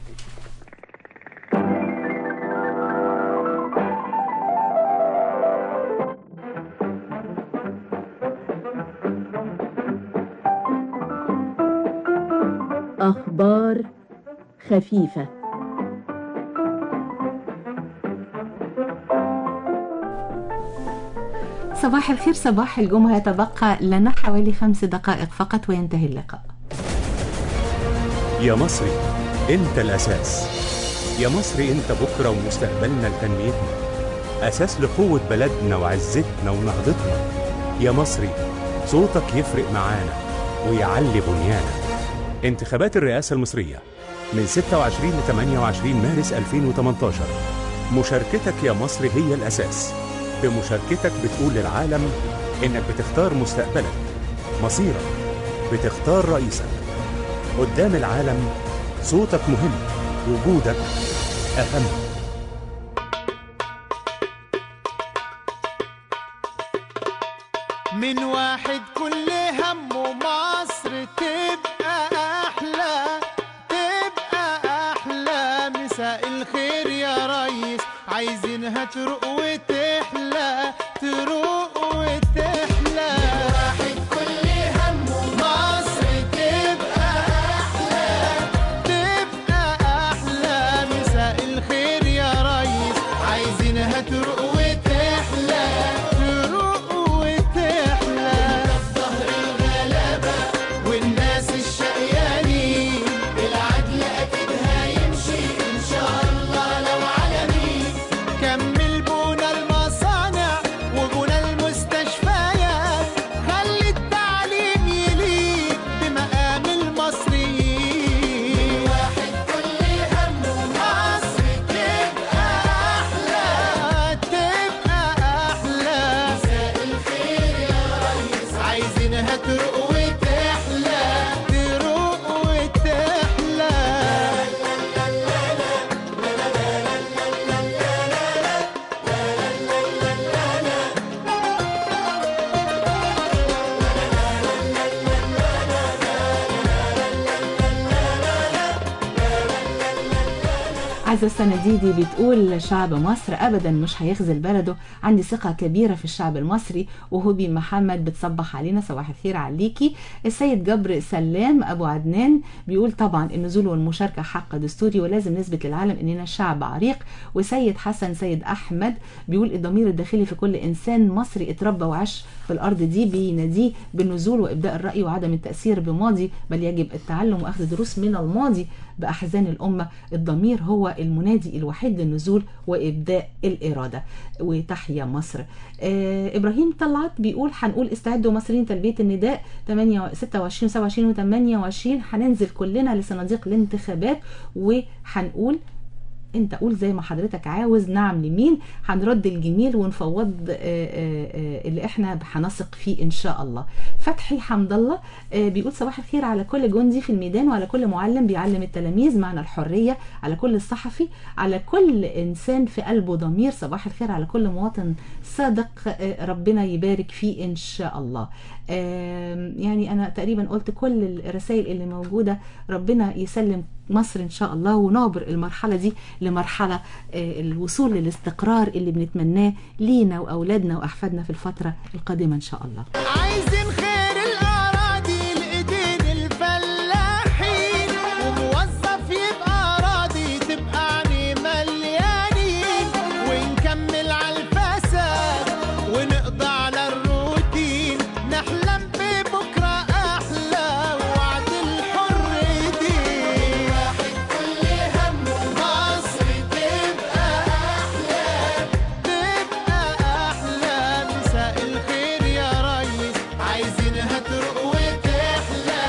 أخبار خفيفة صباح الخير صباح الجمعة يتبقى لنا حوالي خمس دقائق فقط وينتهي اللقاء يا مصري انت الاساس يا مصري انت بكره ومستقبلنا لتنميتنا اساس لقوه بلدنا وعزتنا ونهضتنا يا مصري صوتك يفرق معانا ويعلي بنيانا انتخابات الرئاسه المصريه من 26 ل 28 مارس 2018 مشاركتك يا مصري هي الاساس بمشاركتك بتقول للعالم انك بتختار مستقبلك مصيرك بتختار رئيسك قدام العالم صوتك مهم وجودك أهم من واحد كل همه مصر تبقى أحلى تبقى أحلى مساء الخير يا ريس عايزينها تروق وتحلى تروق وتحلى واحد كل همه مصر تبقى أحلى تبقى أحلى مساء الخير يا ريس عايزينها تروق وتحلى عزة السنديدي بتقول شعب مصر ابدا مش هيخذل بلده عندي ثقة كبيرة في الشعب المصري وهوبي محمد بتصبح علينا صباح الخير عليكي السيد جبر سلام ابو عدنان بيقول طبعا النزول والمشاركة حق دستوري ولازم نثبت للعالم اننا شعب عريق وسيد حسن سيد احمد بيقول الضمير الداخلي في كل انسان مصري اتربى وعاش في الارض دي بيناديه بالنزول وابداء الراي وعدم التاثير بماضي بل يجب التعلم واخذ دروس من الماضي باحزان الامه الضمير هو المنادي الوحيد للنزول وابداء الاراده وتحيا مصر آه ابراهيم طلعت بيقول هنقول استعدوا مصريين تلبيه النداء 8 26 27 و 28 هننزل كلنا لصناديق الانتخابات وهنقول انت قول زي ما حضرتك عاوز نعم لمين هنرد الجميل ونفوض آه، آه، آه، اللي احنا هنثق فيه ان شاء الله فتحي حمد الله آه، بيقول صباح الخير على كل جندي في الميدان وعلى كل معلم بيعلم التلاميذ معنى الحريه على كل الصحفي على كل انسان في قلبه ضمير صباح الخير على كل مواطن صادق آه، ربنا يبارك فيه ان شاء الله آم، يعني انا تقريبا قلت كل الرسائل اللي موجوده ربنا يسلم مصر ان شاء الله ونعبر المرحله دي لمرحله آه، الوصول للاستقرار اللي بنتمناه لينا واولادنا واحفادنا في الفتره القادمه ان شاء الله عايزين خير الأراضي لإيدين الفلاحين وموظف يبقى راضي تبقى عني مليانين ونكمل على الفساد ونقضي على الروتين نحلم ببكرة أحلى وعد الحر دين واحد كل همه مصر تبقى أحلى تبقى أحلى مساء الخير يا ريس عايزينها تروق وتحلى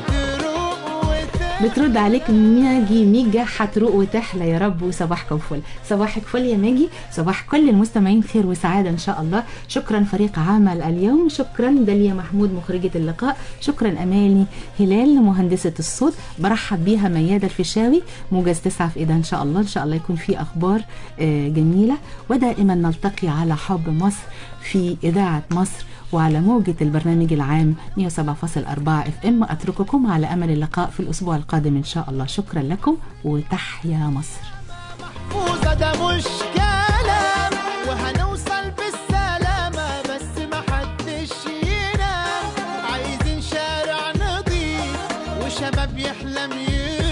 تروق وتحلى بترد عليك ماجي ميجا هتروق وتحلى يا رب وصباحكم فل صباحك فل يا ماجي صباح كل المستمعين خير وسعاده ان شاء الله شكرا فريق عمل اليوم شكرا داليا محمود مخرجه اللقاء شكرا اماني هلال مهندسه الصوت برحب بيها مياده الفيشاوي موجز تسعة في ايدها ان شاء الله ان شاء الله يكون في اخبار آه، جميله ودائما نلتقي على حب مصر في اذاعه مصر وعلى موجة البرنامج العام 107.4 اف ام اترككم على امل اللقاء في الاسبوع القادم ان شاء الله شكرا لكم وتحيا مصر محفوظة ده مش كلام وهنوصل بالسلامة بس محدش ينام عايزين شارع نضيف وشباب يحلم ينام